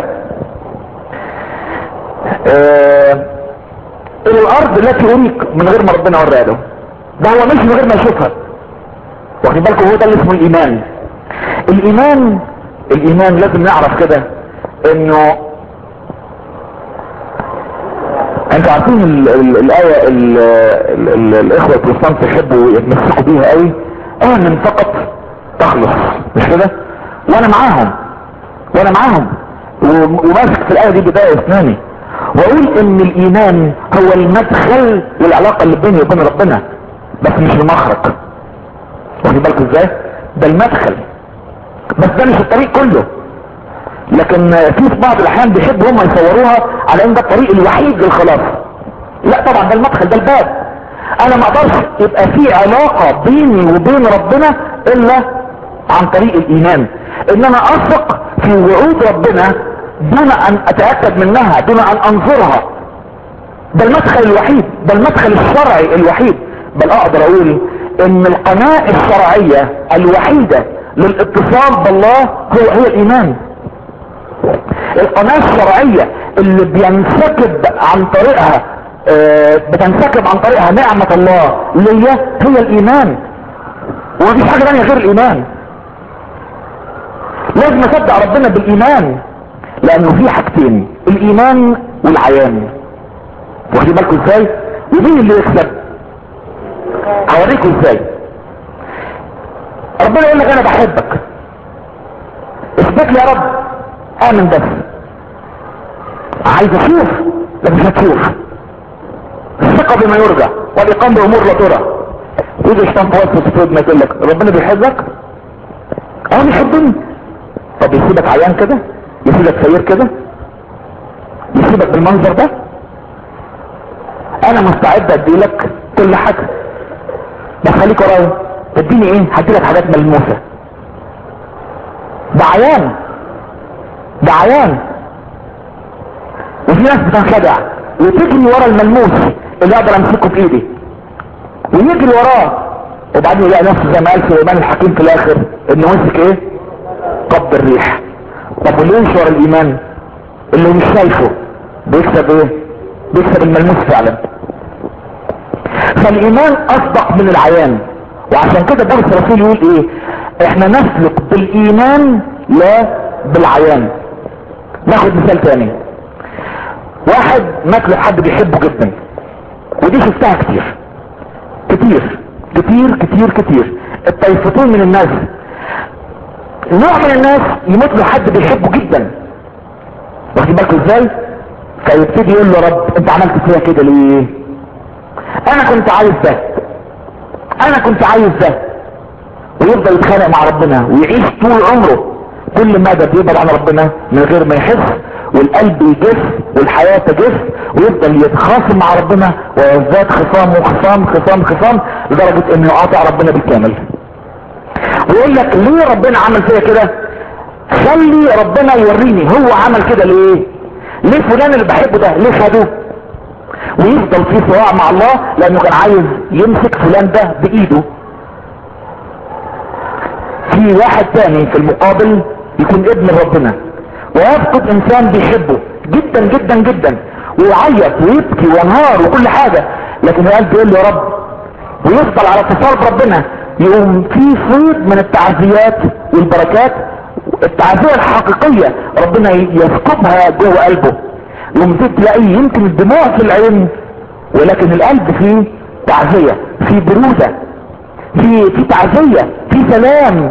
اه الى الارض التي اريك من غير ما ربنا وريها له ده هو مش من غير ما يشوفها واخد بالكم هو ده اللي اسمه الايمان الايمان الايمان لازم نعرف كده انه انتوا عارفين ال ال الايه ال ال الاخوه البروتستانت يحبوا يتمسكوا بيها قوي امن فقط تخلص مش كده وانا معاهم وانا معاهم وماسك في الايه دي بدايه اسناني واقول ان الايمان هو المدخل والعلاقه اللي بيني وبين ربنا بس مش المخرج واخد بالكم ازاي ده المدخل بس ده مش الطريق كله لكن في بعض الاحيان بيحبوا هم يصوروها على ان ده الطريق الوحيد للخلاص لا طبعا ده المدخل ده الباب انا ما اقدرش يبقى في علاقة بيني وبين ربنا الا عن طريق الايمان ان انا اثق في وعود ربنا دون ان اتأكد منها دون ان انظرها ده المدخل الوحيد ده المدخل الشرعي الوحيد بل اقدر اقول ان القناة الشرعية الوحيدة للاتصال بالله هو هي الايمان القناة الشرعية اللي بينسكب عن طريقها آه بتنسكب عن طريقها نعمة الله ليا هي الايمان ومفيش حاجة تانية غير الايمان لازم اصدق ربنا بالايمان لانه في حاجتين الايمان والعيان واخدين بالكم ازاي ومين اللي يكسب هوريكم ازاي ربنا يقول لك انا بحبك اثبت لي يا رب امن بس عايز اشوف لكن مش هتشوف الثقة بما يرجع والاقام بامور لا ترى يجي الشيطان في وسط الصوت ما يقول لك ربنا بيحبك اه بيحبني طب يسيبك عيان كده يسيبك سير كده يسيبك بالمنظر ده انا مستعد اديلك كل حاجة بس خليك ورايا تديني ايه هديلك حاجات ملموسة ده عيان ده عيان وفي ناس بتنخدع وتجري ورا الملموس اللي اقدر امسكه بايدي ويجري وراه وبعدين يلاقي نفسه زي ما قال سليمان الحكيم في الاخر انه مسك ايه قبض الريح طب وليه يمشي ورا الايمان اللي مش شايفه بيكسب ايه بيكسب الملموس فعلا فالايمان اصدق من العيان وعشان كده درس الرسول يقول ايه احنا نسلك بالايمان لا بالعيان ناخد مثال تاني واحد مات له حد بيحبه جدا ودي شفتها كتير كتير كتير كتير كتير الطائفتين من الناس نوع من الناس يموت له حد بيحبه جدا واخد بالكم ازاي فيبتدي يقول له رب انت عملت فيها كده ليه انا كنت عايز ده انا كنت عايز ده ويفضل يتخانق مع ربنا ويعيش طول عمره كل مدى بيبعد عن ربنا من غير ما يحس والقلب يجف والحياة تجف ويفضل يتخاصم مع ربنا ويزداد خصام وخصام خصام خصام لدرجة انه يقاطع ربنا بالكامل ويقول لك ليه ربنا عمل فيا كده خلي ربنا يوريني هو عمل كده ليه ليه فلان اللي بحبه ده ليه خدوه ويفضل في صراع مع الله لانه كان عايز يمسك فلان ده بايده في واحد تاني في المقابل يكون ابن ربنا ويفقد انسان بيحبه جدا جدا جدا ويعيط ويبكي وينهار وكل حاجة لكن القلب يقول له يا رب ويفضل على اتصال بربنا يقوم في فيض من التعزيات والبركات التعزية الحقيقية ربنا يسكبها جوه قلبه يوم تلاقيه يمكن الدموع في العين ولكن القلب فيه تعزية فيه برودة في في تعزية في سلام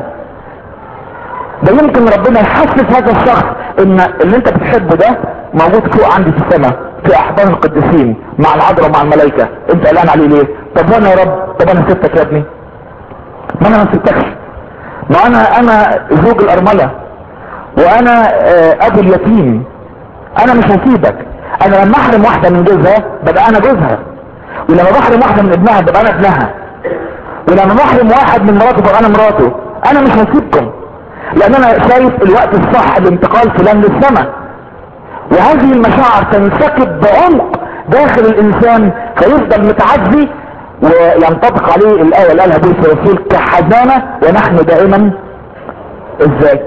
ده يمكن ربنا يحسس هذا الشخص ان اللي انت بتحبه ده موجود فوق عندي في السماء في احضان القديسين مع العذراء ومع الملائكة انت قلقان عليه ليه طب وانا يا رب طب انا سبتك يا ابني ما انا ما سبتكش ما انا انا زوج الارملة وانا ابو اليتيم انا مش هسيبك انا لما احرم واحدة من جوزها ببقى انا جوزها ولما بحرم واحدة من ابنها ببقى انا ابنها ولما بحرم واحد من مراته ببقى انا مراته انا مش هسيبكم لان انا شايف الوقت الصح لانتقال فلان للسماء وهذه المشاعر تنسكب بعمق داخل الانسان فيفضل متعزي وينطبق عليه الايه اللي قالها بولس الرسول كحزانه ونحن دائما ازاي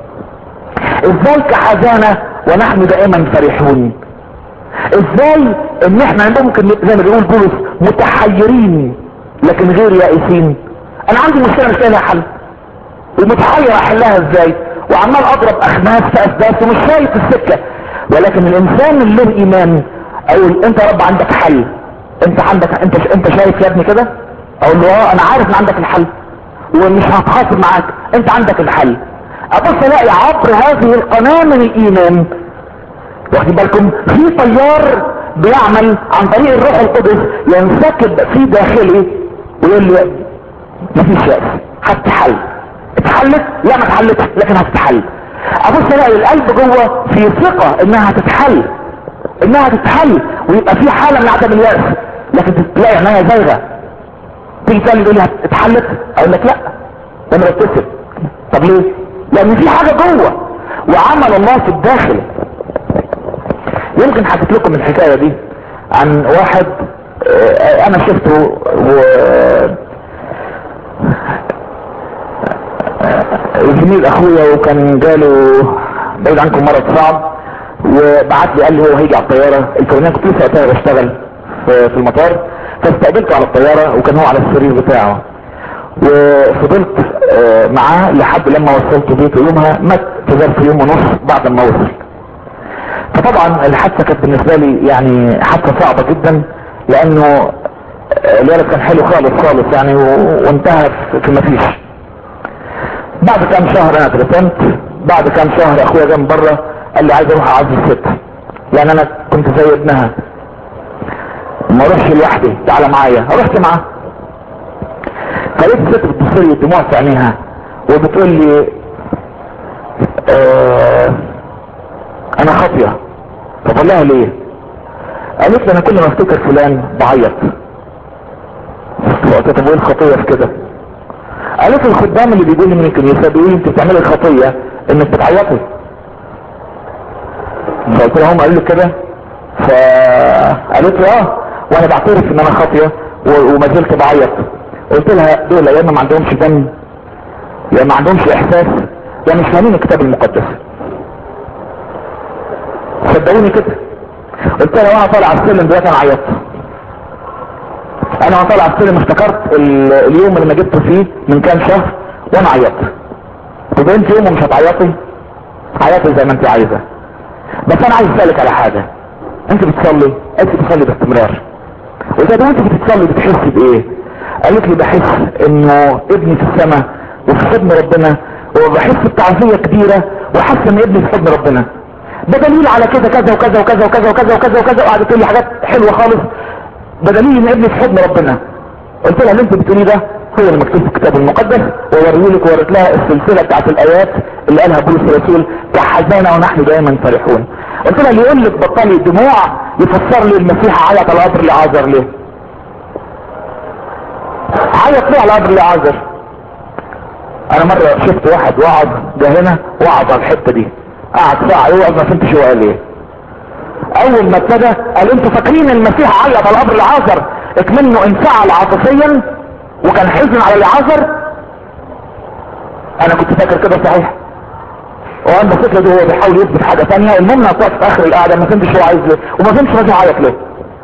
ازاي كحزانه ونحن دائما فرحون ازاي ان احنا ممكن زي ما بيقول بولس متحيرين لكن غير يائسين انا عندي مشكله مش لاقي لها حل ومتحير احلها ازاي وعمال اضرب اخماس في اسداس ومش شايف السكه ولكن الانسان اللي له ايمان اقول انت يا رب عندك حل انت عندك انت انت شايف يا ابني كده اقول له اه انا عارف ان عندك الحل ومش هتخاصم معاك انت عندك الحل ابص الاقي عبر هذه القناه من الايمان واخدين بالكم في تيار بيعمل عن طريق الروح القدس ينسكب في داخلي ويقول لي مفيش يأس هتتحل اتحلت لا ما اتحلتش لكن هتتحل ابص الاقي القلب جوه في ثقة انها هتتحل انها تتحل ويبقى في حالة من عدم اليأس لكن تلاقي عينيا زايغة تيجي تاني تقول لي اتحلت اقول لك لا انا ببتسم طب ليه لان في حاجة جوه وعمل الله في الداخل يمكن حكيت لكم الحكاية دي عن واحد اه انا شفته و زميل اخويا وكان جاله بعيد عنكم مرض صعب وبعت لي قال لي هو هيجي على الطياره الفلانيه كنت لسه وقتها بشتغل في المطار فاستقبلته على الطياره وكان هو على السرير بتاعه وفضلت معاه لحد لما وصلت بيته يومها مات في ظرف يوم ونص بعد ما وصل فطبعا الحادثه كانت بالنسبه لي يعني حادثه صعبه جدا لانه الولد كان حلو خالص خالص يعني وانتهى في مفيش بعد كام شهر انا اترسمت بعد كام شهر اخويا جه من بره قال لي عايز اروح اعزي الست لان انا كنت زي ابنها ما اروحش لوحدي تعالى معايا رحت معاه فلقيت الست بتبص لي الدموع في عينيها وبتقول لي آه انا خاطيه طب اقول لها ليه قالت لي انا كل ما افتكر فلان بعيط قلت طب ايه الخطيه في كده قالت الخدام اللي بيجوا لي من الكنيسه بيقولوا لي انت بتعملي الخطيه انك بتعيطي فقلت لها هم قالوا لي كده فقالت لي اه وانا بعترف ان انا خاطيه وما زلت بعيط قلت لها دول يا اما ما عندهمش دم يا ما عندهمش احساس يا مش فاهمين الكتاب المقدس صدقوني كده قلت لها وانا طالع على السلم دلوقتي انا عيطت انا وانا طالع على السلم افتكرت اليوم اللي ما جبته فيه من كام شهر وانا عيطت طب انت يوم مش هتعيطي عيطي زي ما انت عايزه بس انا عايز اسالك على حاجه انت بتصلي انت بتصلي باستمرار قلت لها انت بتصلي بتحسي بايه قالت لي بحس انه ابني في السماء وفي حضن ربنا وبحس بتعزيه كبيره وحاسه ان ابني في حضن ربنا ده دليل على كده كذا وكذا وكذا وكذا وكذا وكذا وكذا وقعدت تقول لي حاجات حلوه خالص ده دليل ان ابني في حضن ربنا قلت لها اللي انت بتقوليه ده هو اللي مكتوب في الكتاب المقدس ووريهولك ووريت لها السلسله بتاعت الايات اللي قالها بولس الرسول كحزانه ونحن دائما فرحون قلت لها اللي يقول لك بطلي دموع يفسر لي المسيح عيط على قبر لعازر ليه عيط ليه على قبر لعازر انا مره شفت واحد وعظ ده هنا وعظ على الحته دي قعد ساعه يوعظ ما فهمتش هو قال ايه اول ما ابتدى قال انتوا فاكرين المسيح عيط على قبر لعازر اكمنه انفعل عاطفيا وكان حزن على لعازر انا كنت فاكر كده صحيح وانا بصيت له هو بيحاول يثبت حاجه ثانيه المهم انا طلعت في اخر القعده ما فهمتش هو عايز ايه وما فهمتش هو عيط ليه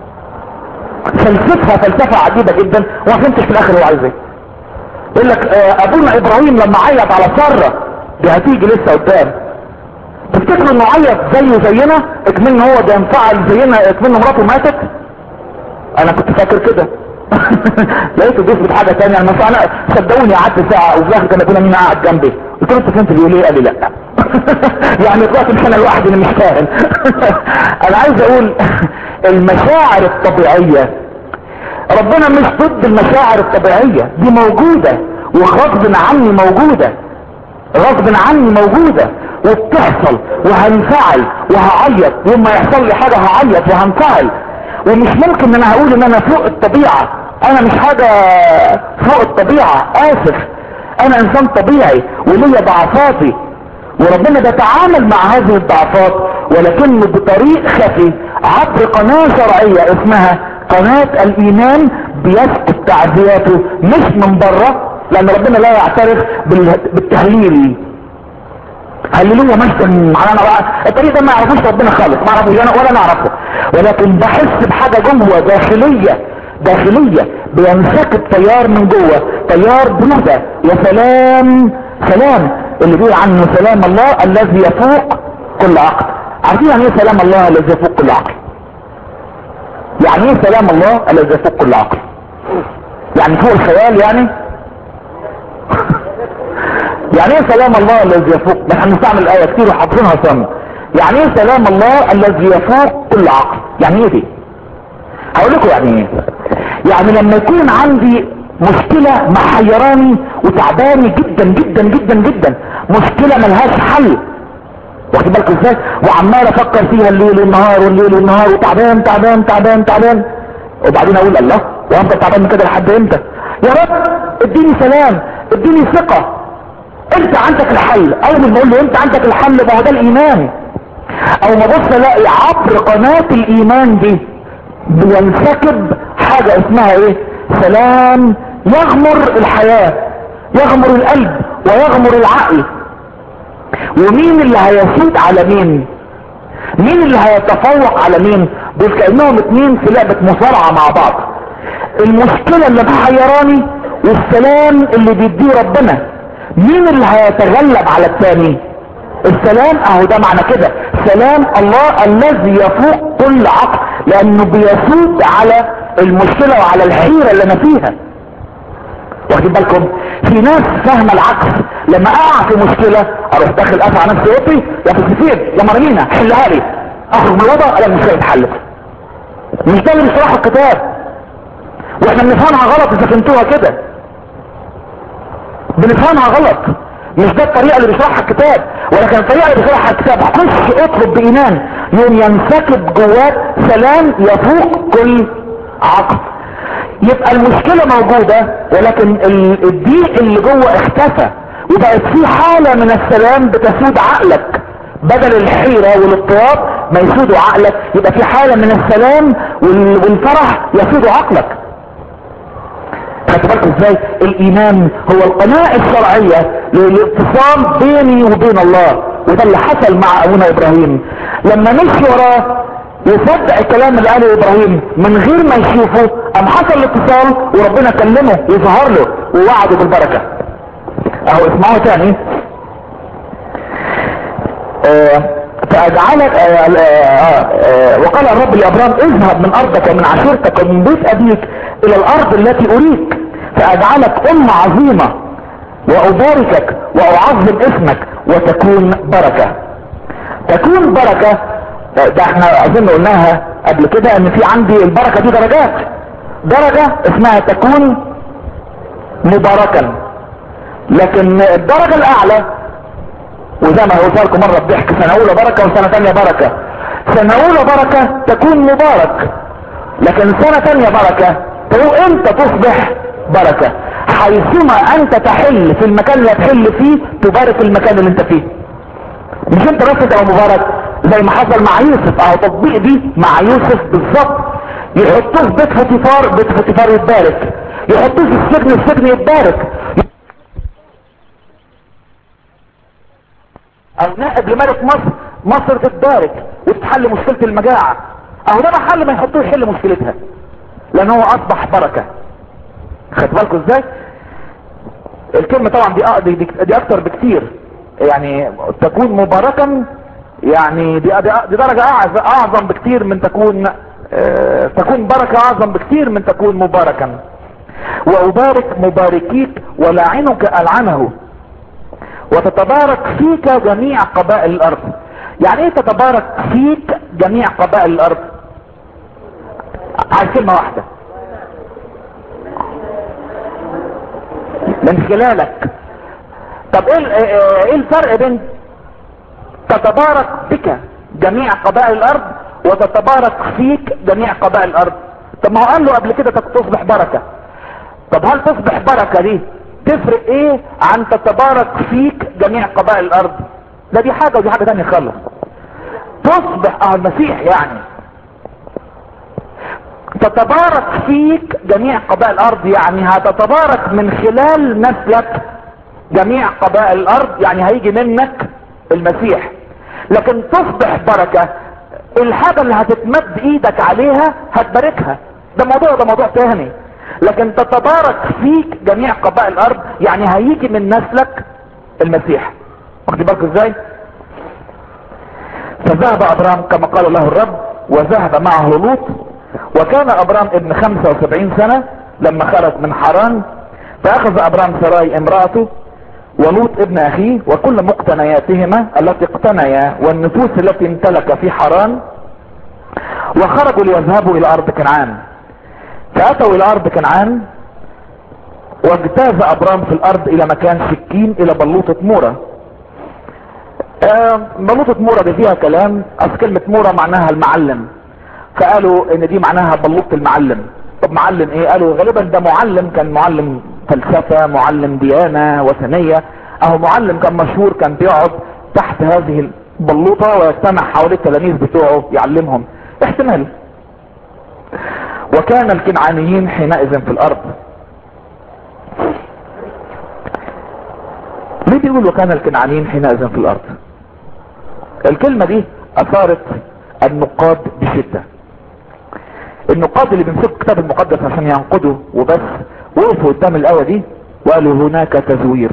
فلسفها فلسفه عجيبه جدا وما فهمتش في الاخر هو عايز ايه يقول لك آه ابونا ابراهيم لما عيط على ساره دي هتيجي لسه قدام تفتكروا انه عيط زيه زينا اكمن هو ده انفعل زينا اكمن مراته ماتت انا كنت فاكر كده لقيته بيثبت حاجه ثانيه انا انا صدقوني قعدت ساعه وفي الاخر كان ابونا مين قاعد جنبي قلت له انت فهمت بيقول ايه قال لي لا يعني طلعت مش انا لوحدي اللي مش فاهم انا عايز اقول المشاعر الطبيعيه ربنا مش ضد المشاعر الطبيعيه دي موجوده وغصب عني موجوده غصب عني موجوده وبتحصل وهنفعل وهعيط يوم ما يحصل لي حاجه هعيط وهنفعل ومش ممكن ان انا هقول ان انا فوق الطبيعه انا مش حاجه فوق الطبيعه اسف انا انسان طبيعي وليا ضعفاتي وربنا بيتعامل مع هذه الضعفات ولكنه بطريق خفي عبر قناة شرعية اسمها قناة الايمان بيسقط تعزياته مش من بره لان ربنا لا يعترف بالتهليل هللوه مجدا معنا انا بقى الطريق ده ما يعرفوش ربنا خالص ما يعرفوش انا ولا نعرفه ولكن بحس بحاجة جوه داخلية داخلية بينسكب تيار من جوه تيار برودة يا سلام سلام اللي بيقول عنه سلام الله الذي يفوق كل عقل عارفين يعني ايه سلام الله الذي يفوق كل عقل يعني ايه سلام الله الذي يفوق كل عقل يعني فوق الخيال يعني يعني ايه سلام الله الذي يفوق ما احنا بنستعمل الايه كتير وحافظينها صم يعني ايه سلام الله الذي يفوق كل عقل يعني ايه دي هقول لكم يعني ايه يعني لما يكون عندي مشكلة محيراني وتعباني جدا جدا جدا جدا مشكلة ملهاش حل واخد بالكم ازاي وعمال افكر فيها الليل والنهار والليل والنهار وتعبان تعبان تعبان تعبان وبعدين اقول الله وافضل تعبان من كده لحد امتى يا رب اديني سلام اديني ثقة انت عندك الحل اول ما اقول له انت عندك الحل ما هو ده الايمان او ما بص الاقي عبر قناة الايمان دي بينسكب حاجة اسمها ايه سلام يغمر الحياة يغمر القلب ويغمر العقل ومين اللي هيسود على مين مين اللي هيتفوق على مين دول كأنهم اتنين في لعبة مصارعة مع بعض المشكلة اللي محيراني والسلام اللي بيديه ربنا مين اللي هيتغلب على الثاني السلام اهو ده معنى كده سلام الله الذي يفوق كل عقل لانه بيسود على المشكلة وعلى الحيرة اللي انا فيها واخدين بالكم في ناس فاهمه العكس لما اقع في مشكلة اروح داخل افع نفسي اوطي يا في السفير يا مرمينا حلها لي اخرج من الوضع الاقي المشكلة اتحلت مش ده اللي بيشرحه الكتاب واحنا بنفهمها غلط اذا فهمتوها كده بنفهمها غلط مش ده الطريقة اللي بيشرحها الكتاب ولكن الطريقة اللي بيشرحها الكتاب خش اطلب بإيمان يوم ينسكب جواك سلام يفوق كل عقل يبقى المشكلة موجودة ولكن الضيق اللي جوه اختفى وبقت في حالة من السلام بتسود عقلك بدل الحيرة والاضطراب ما يسودوا عقلك يبقى في حالة من السلام والفرح يسود عقلك خدت بالكم ازاي الايمان هو القناة الشرعية للاتصال بيني وبين الله وده اللي حصل مع ابونا ابراهيم لما مشي وراه يصدق الكلام اللي قاله ابراهيم من غير ما يشوفه ام حصل الاتصال وربنا كلمه يظهر له ووعده بالبركة اهو اسمعوا تاني آه فاجعلك آه آه آه وقال الرب لابرام اذهب من ارضك ومن عشيرتك ومن بيت ابيك الى الارض التي اريك فاجعلك امة عظيمة واباركك واعظم اسمك وتكون بركة تكون بركة ده احنا اظن قلناها قبل كده ان في عندي البركة دي درجات درجة اسمها تكون مباركا لكن الدرجة الاعلى وزي ما قلت لكم مرة بضحك سنة اولى بركة وسنة تانية بركة سنة اولى بركة تكون مبارك لكن سنة تانية بركة تو انت تصبح بركة حيثما انت تحل في المكان اللي هتحل فيه تبارك المكان اللي انت فيه مش انت بس تبقى مبارك زي ما حصل مع يوسف اهو تطبيق دي مع يوسف بالظبط يحطوه في بيت فوتيفار بيت فوتيفار يتبارك يحطوه في السجن السجن يتبارك او نائب لملك مصر مصر تتبارك وتتحل مشكلة المجاعة اهو ده محل ما يحطوه يحل مشكلتها لان هو اصبح بركة خدت بالكم ازاي الكلمة طبعا دي, دي, دي اكتر بكتير يعني تكون مباركا يعني دي, دي, دي درجة اعظم بكتير من تكون اه تكون بركة اعظم بكتير من تكون مباركا وابارك مباركيك ولاعنك العنه وتتبارك فيك جميع قبائل الارض يعني ايه تتبارك فيك جميع قبائل الارض عايز كلمة واحدة من خلالك طب ايه ايه الفرق بين تتبارك بك جميع قبائل الارض وتتبارك فيك جميع قبائل الارض طب ما هو قال له قبل كده تصبح بركة طب هل تصبح بركة دي تفرق ايه عن تتبارك فيك جميع قبائل الارض ده دي حاجة ودي حاجة تانية خالص تصبح اه المسيح يعني تتبارك فيك جميع قبائل الارض يعني هتتبارك من خلال نسلك جميع قبائل الارض يعني هيجي منك المسيح لكن تصبح بركة الحاجة اللي هتتمد ايدك عليها هتباركها ده موضوع ده موضوع تاني لكن تتبارك فيك جميع قبائل الارض يعني هيجي من نسلك المسيح واخد بالك ازاي فذهب ابرام كما قال له الرب وذهب معه لوط وكان ابرام ابن 75 سنة لما خرج من حران فاخذ ابرام سراي امرأته ولوط ابن اخيه وكل مقتنياتهما التي اقتنيا والنفوس التي امتلك في حران وخرجوا ليذهبوا الى ارض كنعان فاتوا الى ارض كنعان واجتاز ابرام في الارض الى مكان سكين الى بلوطة مورة آه، بلوطة مورا دي فيها كلام اصل كلمة مورا معناها المعلم فقالوا ان دي معناها بلوطة المعلم طب معلم ايه قالوا غالبا ده معلم كان معلم فلسفة معلم ديانة وثنية اهو معلم كان مشهور كان بيقعد تحت هذه البلوطة ويجتمع حوالي التلاميذ بتوعه يعلمهم احتمال وكان الكنعانيين حينئذ في الارض ليه بيقول وكان الكنعانيين حينئذ في الارض الكلمة دي اثارت النقاد بشدة النقاد اللي بيمسكوا الكتاب المقدس عشان ينقدوا وبس وقفوا قدام الايه دي وقالوا هناك تزوير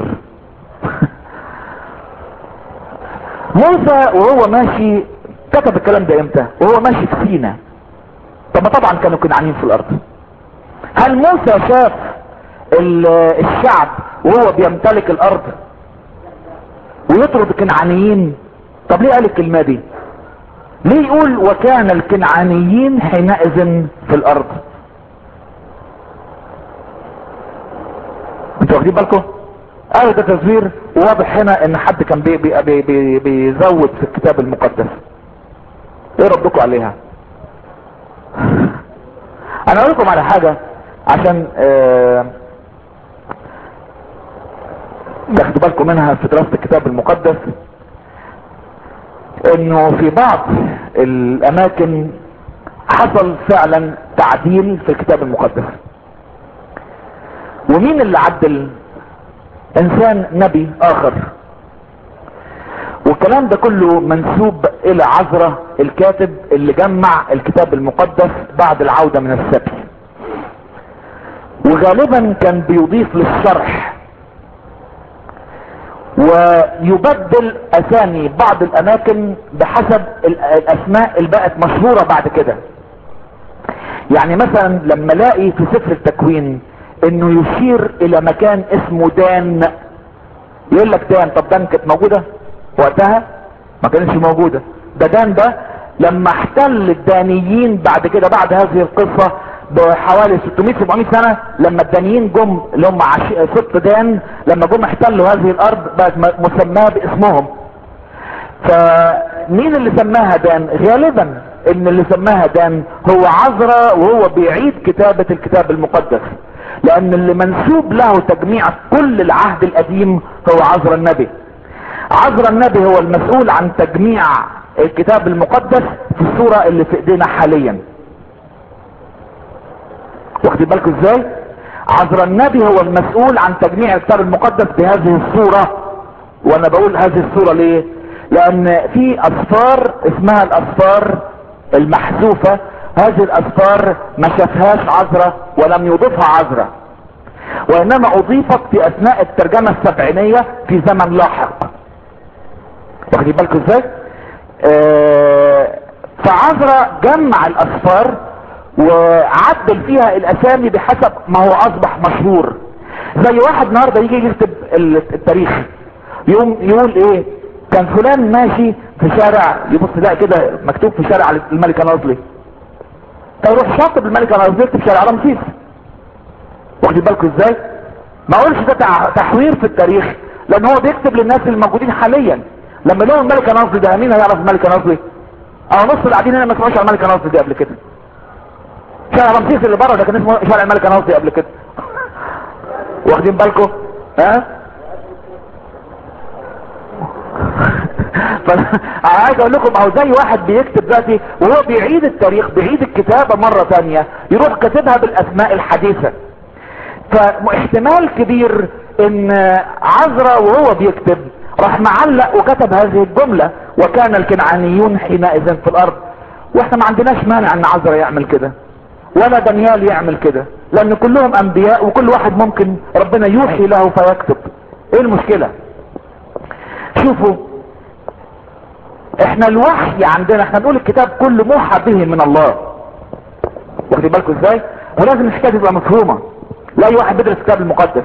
موسى وهو ماشي كتب الكلام ده امتى وهو ماشي في سينا طب ما طبعا كانوا كنعانين في الارض هل موسى شاف ال- الشعب وهو بيمتلك الارض ويطرد الكنعانيين طب ليه قال الكلمه دي ليه يقول وكان الكنعانيين حينئذ في الارض انتوا واخدين بالكم قالوا ده تزوير واضح هنا ان حد كان بي بي بي بي بيزود في الكتاب المقدس ايه ردكم عليها انا اقول لكم على حاجة عشان آه تاخدوا بالكم منها في دراسة الكتاب المقدس انه في بعض الاماكن حصل فعلا تعديل في الكتاب المقدس ومين اللي عدل انسان نبي اخر والكلام ده كله منسوب الى عزرة الكاتب اللي جمع الكتاب المقدس بعد العودة من السبي وغالبا كان بيضيف للشرح ويبدل اسامي بعض الاماكن بحسب ال- الاسماء اللي بقت مشهورة بعد كده يعني مثلا لما الاقي في سفر التكوين انه يشير الى مكان اسمه دان يقول لك دان طب دان كانت موجودة وقتها ما كانتش موجودة ده دان ده لما احتل الدانيين بعد كده بعد هذه القصة بحوالي 600 700 سنة لما الدانيين جم اللي هم عش- سبط دان لما جم احتلوا هذه الارض بقت م- مسماة باسمهم فمين اللي سماها دان غالبا ان اللي سماها دان هو عذرا وهو بيعيد كتابة الكتاب المقدس لان اللي منسوب له تجميع كل العهد القديم هو عذرا النبي عذرا النبي هو المسؤول عن تجميع الكتاب المقدس في الصورة اللي في ايدينا حاليا واخدين بالكم ازاي عذرا النبي هو المسؤول عن تجميع الكتاب المقدس بهذه الصورة وانا بقول هذه الصورة ليه لان في اسفار اسمها الاسفار المحذوفة هذه الاسفار ما شافهاش عذرة ولم يضيفها عذرة وانما اضيفت في اثناء الترجمة السبعينية في زمن لاحق واخدين بالكم ازاي آه فعذرة جمع الاسفار وعدل فيها الاسامي بحسب ما هو اصبح مشهور زي واحد النهارده يجي يكتب ال- التاريخ يقوم يقول ايه كان فلان ماشي في شارع يبص لا كده مكتوب في شارع الملكة ناصلي فيروح شاطب الملكة ناصلي يكتب شارع رمسيس واخدين بالكم ازاي ما اقولش ده تع- تحوير في التاريخ لان هو بيكتب للناس الموجودين حاليا لما لهم الملكة ناصلي ده مين هيعرف الملكة ناصلي اه نص اللي قاعدين هنا ما سمعوش عن الملكة ناصلي دي قبل كده شارع رمسيس اللي بره ده كان اسمه شارع الملكة ناصلي قبل كده واخدين بالكم ها فانا عايز اقول لكم اهو زي واحد بيكتب دلوقتي وهو بيعيد التاريخ بيعيد الكتابة مرة تانية يروح كاتبها بالاسماء الحديثة فاحتمال كبير ان عذرا وهو بيكتب راح معلق وكتب هذه الجملة وكان الكنعانيون حينئذ في الارض واحنا ما عندناش مانع ان عذرا يعمل كده ولا دانيال يعمل كده لان كلهم انبياء وكل واحد ممكن ربنا يوحي له فيكتب ايه المشكلة شوفوا احنا الوحي عندنا احنا بنقول الكتاب كله موحى به من الله واخدين بالكم ازاي ولازم الحكايه دي تبقى مفهومه لا اي واحد بيدرس الكتاب المقدس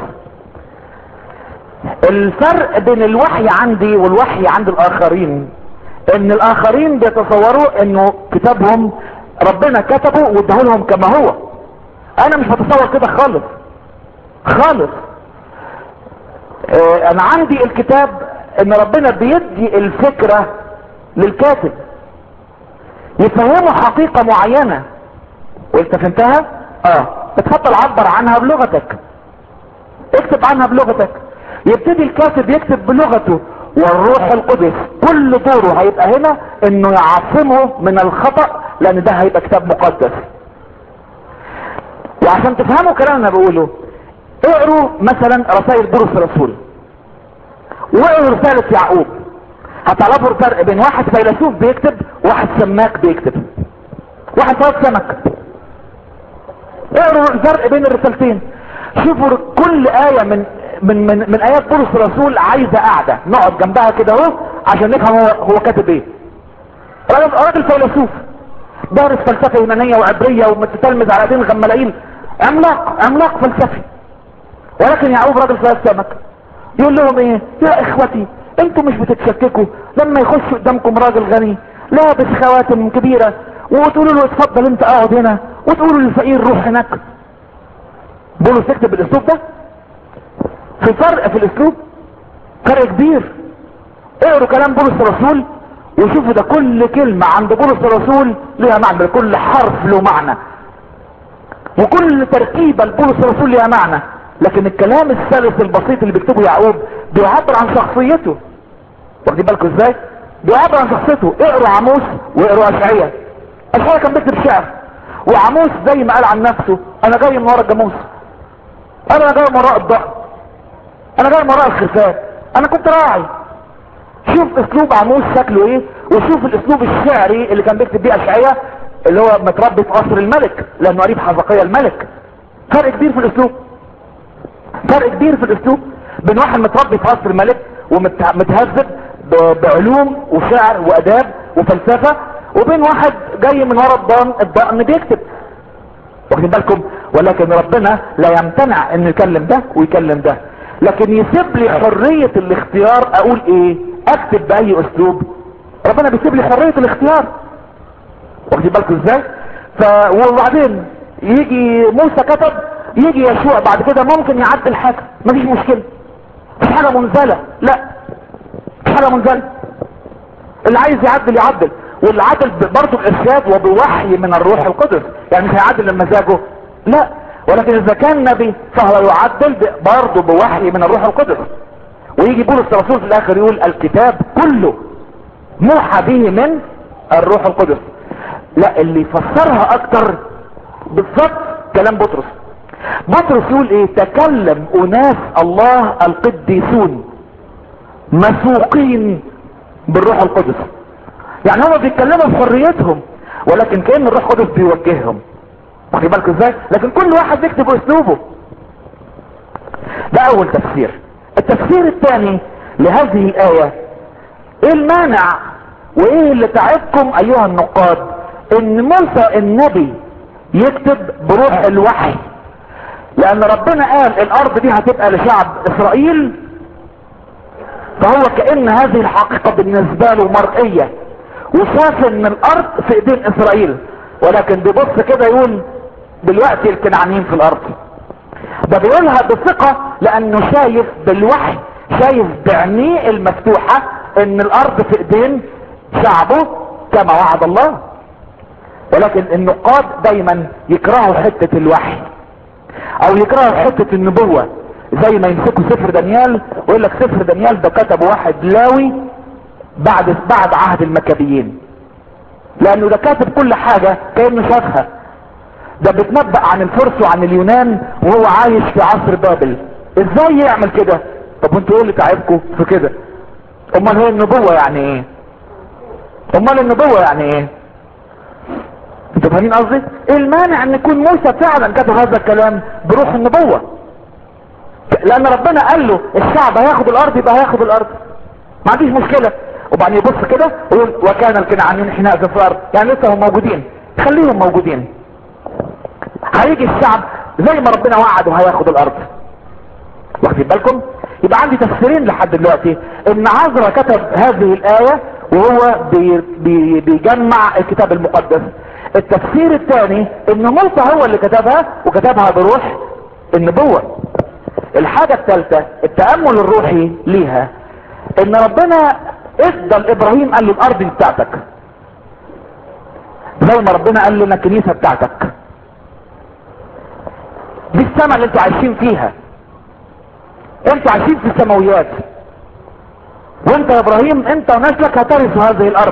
الفرق بين الوحي عندي والوحي عند الاخرين ان الاخرين بيتصوروا انه كتابهم ربنا كتبه واداه لهم كما هو انا مش بتصور كده خالص خالص اه انا عندي الكتاب ان ربنا بيدي الفكرة للكاتب يفهمه حقيقة معينة وانت فهمتها اه اتفضل عبر عنها بلغتك اكتب عنها بلغتك يبتدي الكاتب يكتب بلغته والروح القدس كل دوره هيبقى هنا انه يعصمه من الخطأ لان ده هيبقى كتاب مقدس وعشان تفهموا كلام انا بقوله اقروا مثلا رسائل بولس الرسول واقروا رسالة يعقوب هتعرفوا الفرق بين واحد فيلسوف بيكتب وواحد سماك بيكتب واحد صياد سمك اقروا الفرق بين الرسالتين شوفوا كل آية من من من, من آيات بولس الرسول عايزة قاعدة نقعد جنبها كده اهو عشان نفهم هو, هو كاتب ايه راجل راجل فيلسوف دارس فلسفة يونانية وعبرية ومتتلمذ على دين غملاقين عملاق عملاق فلسفي ولكن يعقوب راجل صياد سمك يقول لهم ايه يا اخوتي انتوا مش بتتشككوا لما يخش قدامكم راجل غني لابس خواتم كبيرة وتقولوا له اتفضل انت اقعد هنا وتقولوا للفقير روح هناك بولس يكتب بالاسلوب ده في فرق في الاسلوب فرق كبير اقروا كلام بولس الرسول وشوفوا ده كل كلمة عند بولس الرسول ليها معنى كل حرف له معنى وكل تركيبة لبولس الرسول ليها معنى لكن الكلام السلس البسيط اللي بيكتبه يعقوب بيعبر عن شخصيته واخدين بالكم ازاي بيعبر عن شخصيته اقروا عموس واقروا اشعياء اشعياء كان بيكتب شعر وعموس زي ما قال عن نفسه انا جاي من ورا الجاموس انا جاي من وراء الضأن انا جاي من وراء الخرفان انا كنت راعي شوف اسلوب عموس شكله ايه وشوف الاسلوب الشعري اللي كان بيكتب بيه اشعياء اللي هو متربي في قصر الملك لانه قريب حزقية الملك فرق كبير في الاسلوب فرق كبير في الاسلوب بين واحد متربي في قصر الملك ومتهذب بعلوم وشعر واداب وفلسفة وبين واحد جاي من ورا الضان الضأن بيكتب واخدين بالكم ولكن ربنا لا يمتنع انه يكلم ده ويكلم ده لكن يسيب لي حرية الاختيار اقول ايه اكتب باي اسلوب ربنا بيسيب لي حرية الاختيار واخدين بالكم ازاي ف وبعدين يجي موسى كتب يجي يشوع بعد كده ممكن يعدل حاجة مفيش مشكلة مش حاجة منزلة لا مش حاجة منزلة اللي عايز يعدل يعدل واللي عدل برضه بارشاد وبوحي من الروح القدس يعني مش هيعدل لمزاجه لا ولكن اذا كان نبي فهو يعدل برضه بوحي من الروح القدس ويجي بولس الرسول في الاخر يقول الكتاب كله موحى به من الروح القدس لا اللي يفسرها اكتر بالظبط كلام بطرس بطرس يقول ايه تكلم اناس الله القديسون مسوقين بالروح القدس يعني هم بيتكلموا بحريتهم ولكن كأن الروح القدس بيوجههم واخد بالك ازاي لكن كل واحد بيكتب باسلوبه ده اول تفسير التفسير الثاني لهذه الايه ايه المانع وايه اللي تعبكم ايها النقاد ان موسى النبي يكتب بروح الوحي لان ربنا قال الارض دي هتبقى لشعب اسرائيل فهو كأن هذه الحقيقة بالنسبة له مرئية وشاف ان الارض في ايدين اسرائيل ولكن بيبص كده يقول دلوقتي الكنعانيين في الارض ده بيقولها بثقة لانه شايف بالوحي شايف بعينيه المفتوحة ان الارض في ايدين شعبه كما وعد الله ولكن النقاد دايما يكرهوا حتة الوحي او يكرهوا حتة النبوة زي ما يمسكوا سفر دانيال ويقول لك سفر دانيال ده كتب واحد لاوي بعد بعد عهد المكابيين لانه ده كاتب كل حاجة كأنه شافها ده بيتنبأ عن الفرس وعن اليونان وهو عايش في عصر بابل ازاي يعمل كده طب انتوا ايه اللي تعبكم في كده امال هي النبوة يعني ايه امال النبوة يعني ايه انتوا فاهمين قصدي ايه المانع ان يكون موسى فعلا كتب هذا الكلام بروح النبوة لان ربنا قال له الشعب هياخد الارض يبقى هياخد الارض ما عنديش مشكلة وبعدين يبص كده ويقول وكان الكنعانيين حينئذ في الارض يعني لسه هم موجودين خليهم موجودين هيجي الشعب زي ما ربنا وعده هياخد الارض واخدين بالكم يبقى عندي تفسيرين لحد دلوقتي ان عزرا كتب هذه الايه وهو بي بي بيجمع الكتاب المقدس التفسير الثاني ان موسى هو اللي كتبها وكتبها بروح النبوة الحاجة الثالثة التأمل الروحي ليها ان ربنا ادى لابراهيم قال له الارض دي بتاعتك زي ما ربنا قال لنا الكنيسة بتاعتك دي السماء اللي انتوا عايشين فيها انتوا عايشين في السماويات وانت يا ابراهيم انت ونسلك هترثوا هذه الارض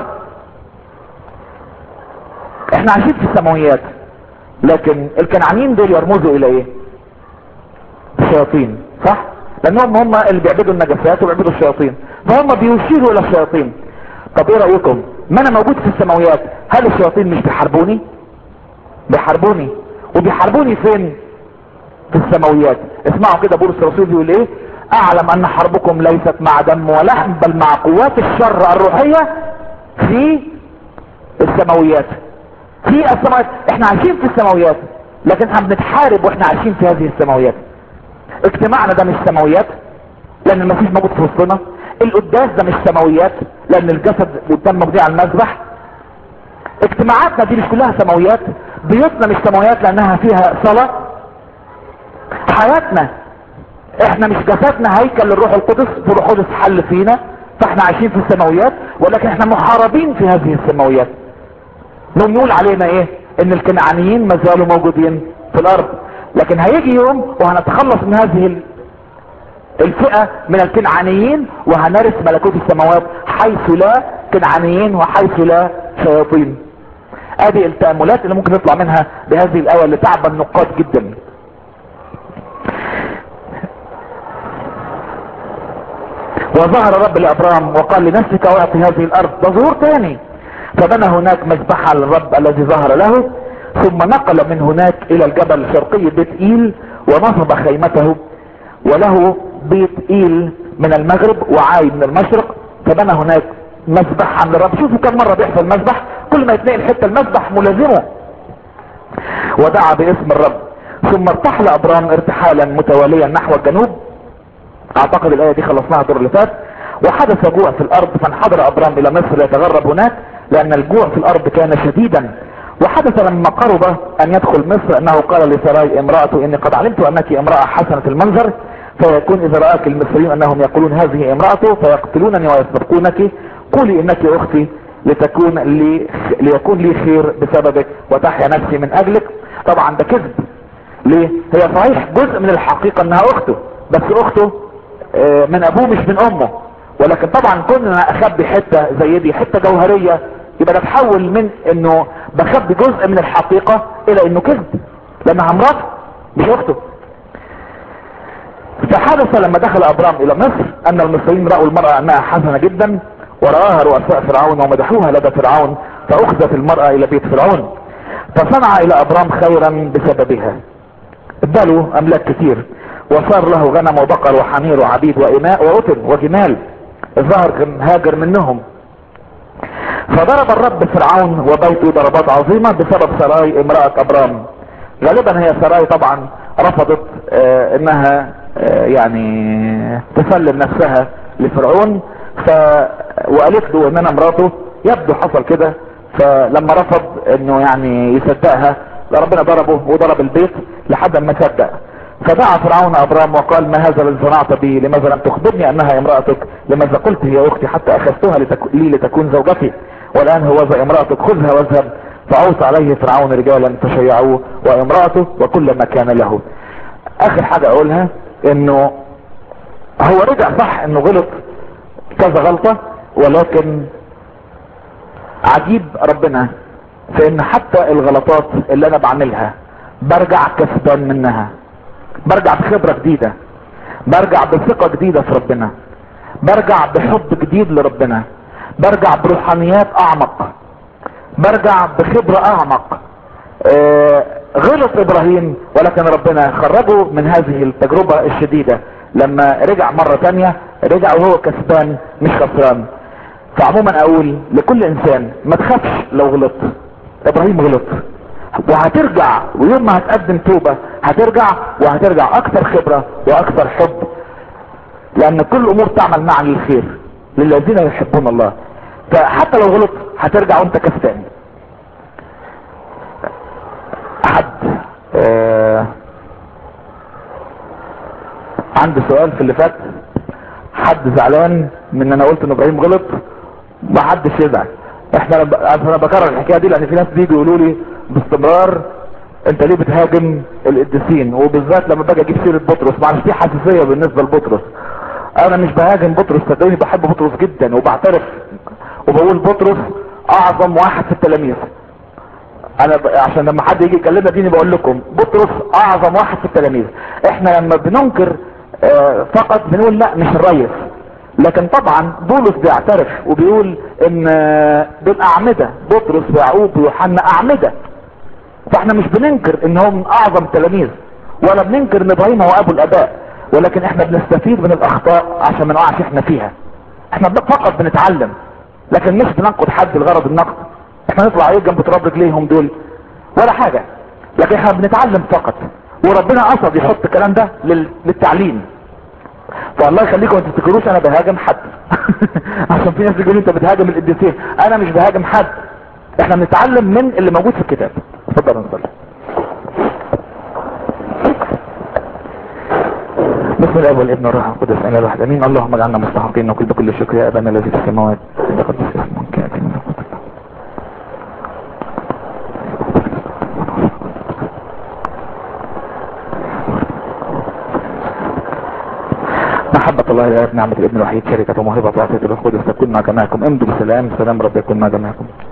احنا عايشين في السماويات لكن الكنعانيين دول يرمزوا الى ايه الشياطين صح لانهم هم اللي بيعبدوا النجاسات وبيعبدوا الشياطين فهم بيشيروا الى الشياطين طب ايه رايكم ما انا موجود في السماويات هل الشياطين مش بيحاربوني بيحاربوني وبيحاربوني فين في السماويات اسمعوا كده بولس الرسول بيقول ايه اعلم ان حربكم ليست مع دم ولحم بل مع قوات الشر الروحية في السماويات في السماويات احنا عايشين في السماويات لكن احنا بنتحارب واحنا عايشين في هذه السماويات اجتماعنا ده مش سماويات لان المسيح موجود في وسطنا القداس ده مش سماويات لان الجسد والدم موجودين على المذبح اجتماعاتنا دي مش كلها سماويات بيوتنا مش سماويات لانها فيها صلاة حياتنا احنا مش جسدنا هيكل للروح القدس والروح القدس حل فينا فاحنا عايشين في السماويات ولكن احنا محاربين في هذه السماويات نقول علينا ايه ان الكنعانيين ما زالوا موجودين في الارض لكن هيجي يوم وهنتخلص من هذه الفئة من الكنعانيين وهنرث ملكوت السماوات حيث لا كنعانيين وحيث لا شياطين ادي التأملات اللي ممكن نطلع منها بهذه الايه اللي تعب النقاد جدا وظهر رب لابرام وقال لنفسك واعطي هذه الارض ده ظهور تاني فبنى هناك مذبحة للرب الذي ظهر له ثم نقل من هناك الى الجبل الشرقي بيت ايل ونصب خيمته وله بيت ايل من المغرب وعاي من المشرق فبنى هناك مذبح عند الرب شوفوا كم مرة بيحصل مذبح كل ما يتنقل حتة المذبح ملازمه ودعا باسم الرب ثم ارتحل ابرام ارتحالا متواليا نحو الجنوب اعتقد الايه دي خلصناها الدور اللي فات وحدث جوع في الارض فانحدر ابرام الى مصر يتغرب هناك لان الجوع في الارض كان شديدا وحدث لما قرب ان يدخل مصر انه قال لسراي امرأته اني قد علمت انك امرأة حسنة المنظر فيكون اذا رآك المصريون انهم يقولون هذه امرأته فيقتلونني ويسبقونك قولي انك اختي لتكون لي ليكون لي خير بسببك وتحيا نفسي من اجلك طبعا ده كذب ليه هي صحيح جزء من الحقيقة انها اخته بس اخته من ابوه مش من امه ولكن طبعا كنا اخبي حتة زي دي حتة جوهرية يبقى ده تحول من انه بخبي جزء من الحقيقة الى انه كذب لانها مراته مش اخته فحدث لما دخل ابرام الى مصر ان المصريين رأوا المرأة انها حسنة جدا ورآها رؤساء فرعون ومدحوها لدى فرعون فاخذت المرأة الى بيت فرعون فصنع الى ابرام خيرا بسببها اداله املاك كتير وصار له غنم وبقر وحمير وعبيد وإماء وأتن وجمال الظهر كان هاجر منهم فضرب الرب فرعون وبيته ضربات عظيمة بسبب سراي امرأة ابرام غالبا هي سراي طبعا رفضت آه انها آه يعني تسلم نفسها لفرعون ف وقالت له ان انا مراته يبدو حصل كده فلما رفض انه يعني يصدقها ربنا ضربه وضرب البيت لحد ما صدق فدعا فرعون ابرام وقال ما هذا الذي صنعت بي لماذا لم تخبرني انها امرأتك لماذا قلت هي اختي حتى اخذتها لتك... لي لتكون زوجتي والان هو ذا امرأتك خذها واذهب فعوت عليه فرعون رجالا فشيعوه وامرأته وكل ما كان له اخر حاجة اقولها انه هو رجع صح انه غلط كذا غلطة ولكن عجيب ربنا في ان حتى الغلطات اللي انا بعملها برجع كسبان منها برجع بخبرة جديدة برجع بثقة جديدة في ربنا برجع بحب جديد لربنا برجع بروحانيات اعمق برجع بخبرة اعمق آه غلط ابراهيم ولكن ربنا خرجه من هذه التجربة الشديدة لما رجع مرة تانية رجع وهو كسبان مش خسران فعموما اقول لكل انسان ما تخافش لو غلط ابراهيم غلط وهترجع ويوم ما هتقدم توبة هترجع وهترجع اكثر خبرة واكثر حب لان كل الامور تعمل معا للخير للذين يحبون الله فحتى لو غلط هترجع وانت كسبان حد آه عنده سؤال في اللي فات حد زعلان من ان انا قلت ان ابراهيم غلط ما حدش يزعل احنا ب- انا بكرر الحكايه دي لان في ناس بيجوا يقولوا لي باستمرار انت ليه بتهاجم القديسين وبالذات لما باجي اجيب سيره بطرس معلش في حساسيه بالنسبه لبطرس انا مش بهاجم بطرس صدقوني بحب بطرس جدا وبعترف وبقول بطرس اعظم واحد في التلاميذ انا ب... عشان لما حد يجي يكلمنا ديني بقول لكم بطرس اعظم واحد في التلاميذ احنا لما بننكر آه، فقط بنقول لا مش الريس لكن طبعا بولس بيعترف وبيقول ان آه، دول اعمده بطرس ويعقوب ويوحنا اعمده فاحنا مش بننكر ان هم اعظم تلاميذ ولا بننكر ان ابراهيم هو ابو الاباء ولكن احنا بنستفيد من الاخطاء عشان ما نقعش احنا فيها احنا بن- فقط بنتعلم لكن مش بننقد حد لغرض النقد احنا نطلع ايه جنب تراب رجليهم دول ولا حاجة لكن احنا بنتعلم فقط وربنا قصد يحط الكلام ده لل... للتعليم فالله يخليكم ما تفتكروش انا بهاجم حد عشان في ناس يقولوا انت بتهاجم القديسين انا مش بهاجم حد احنا بنتعلم من اللي موجود في الكتاب اتفضل نصلي بسم الله والابن والروح القدس انا الواحد امين اللهم اجعلنا مستحقين نقول بكل شكر يا ابانا الذي في السماوات تقدس اسمك ياتي ملكوتك محبة الله يا نعمة الابن الوحيد شركة وموهبة وعطية الروح القدس تكون مع جميعكم امضوا بسلام سلام رب يكون مع جميعكم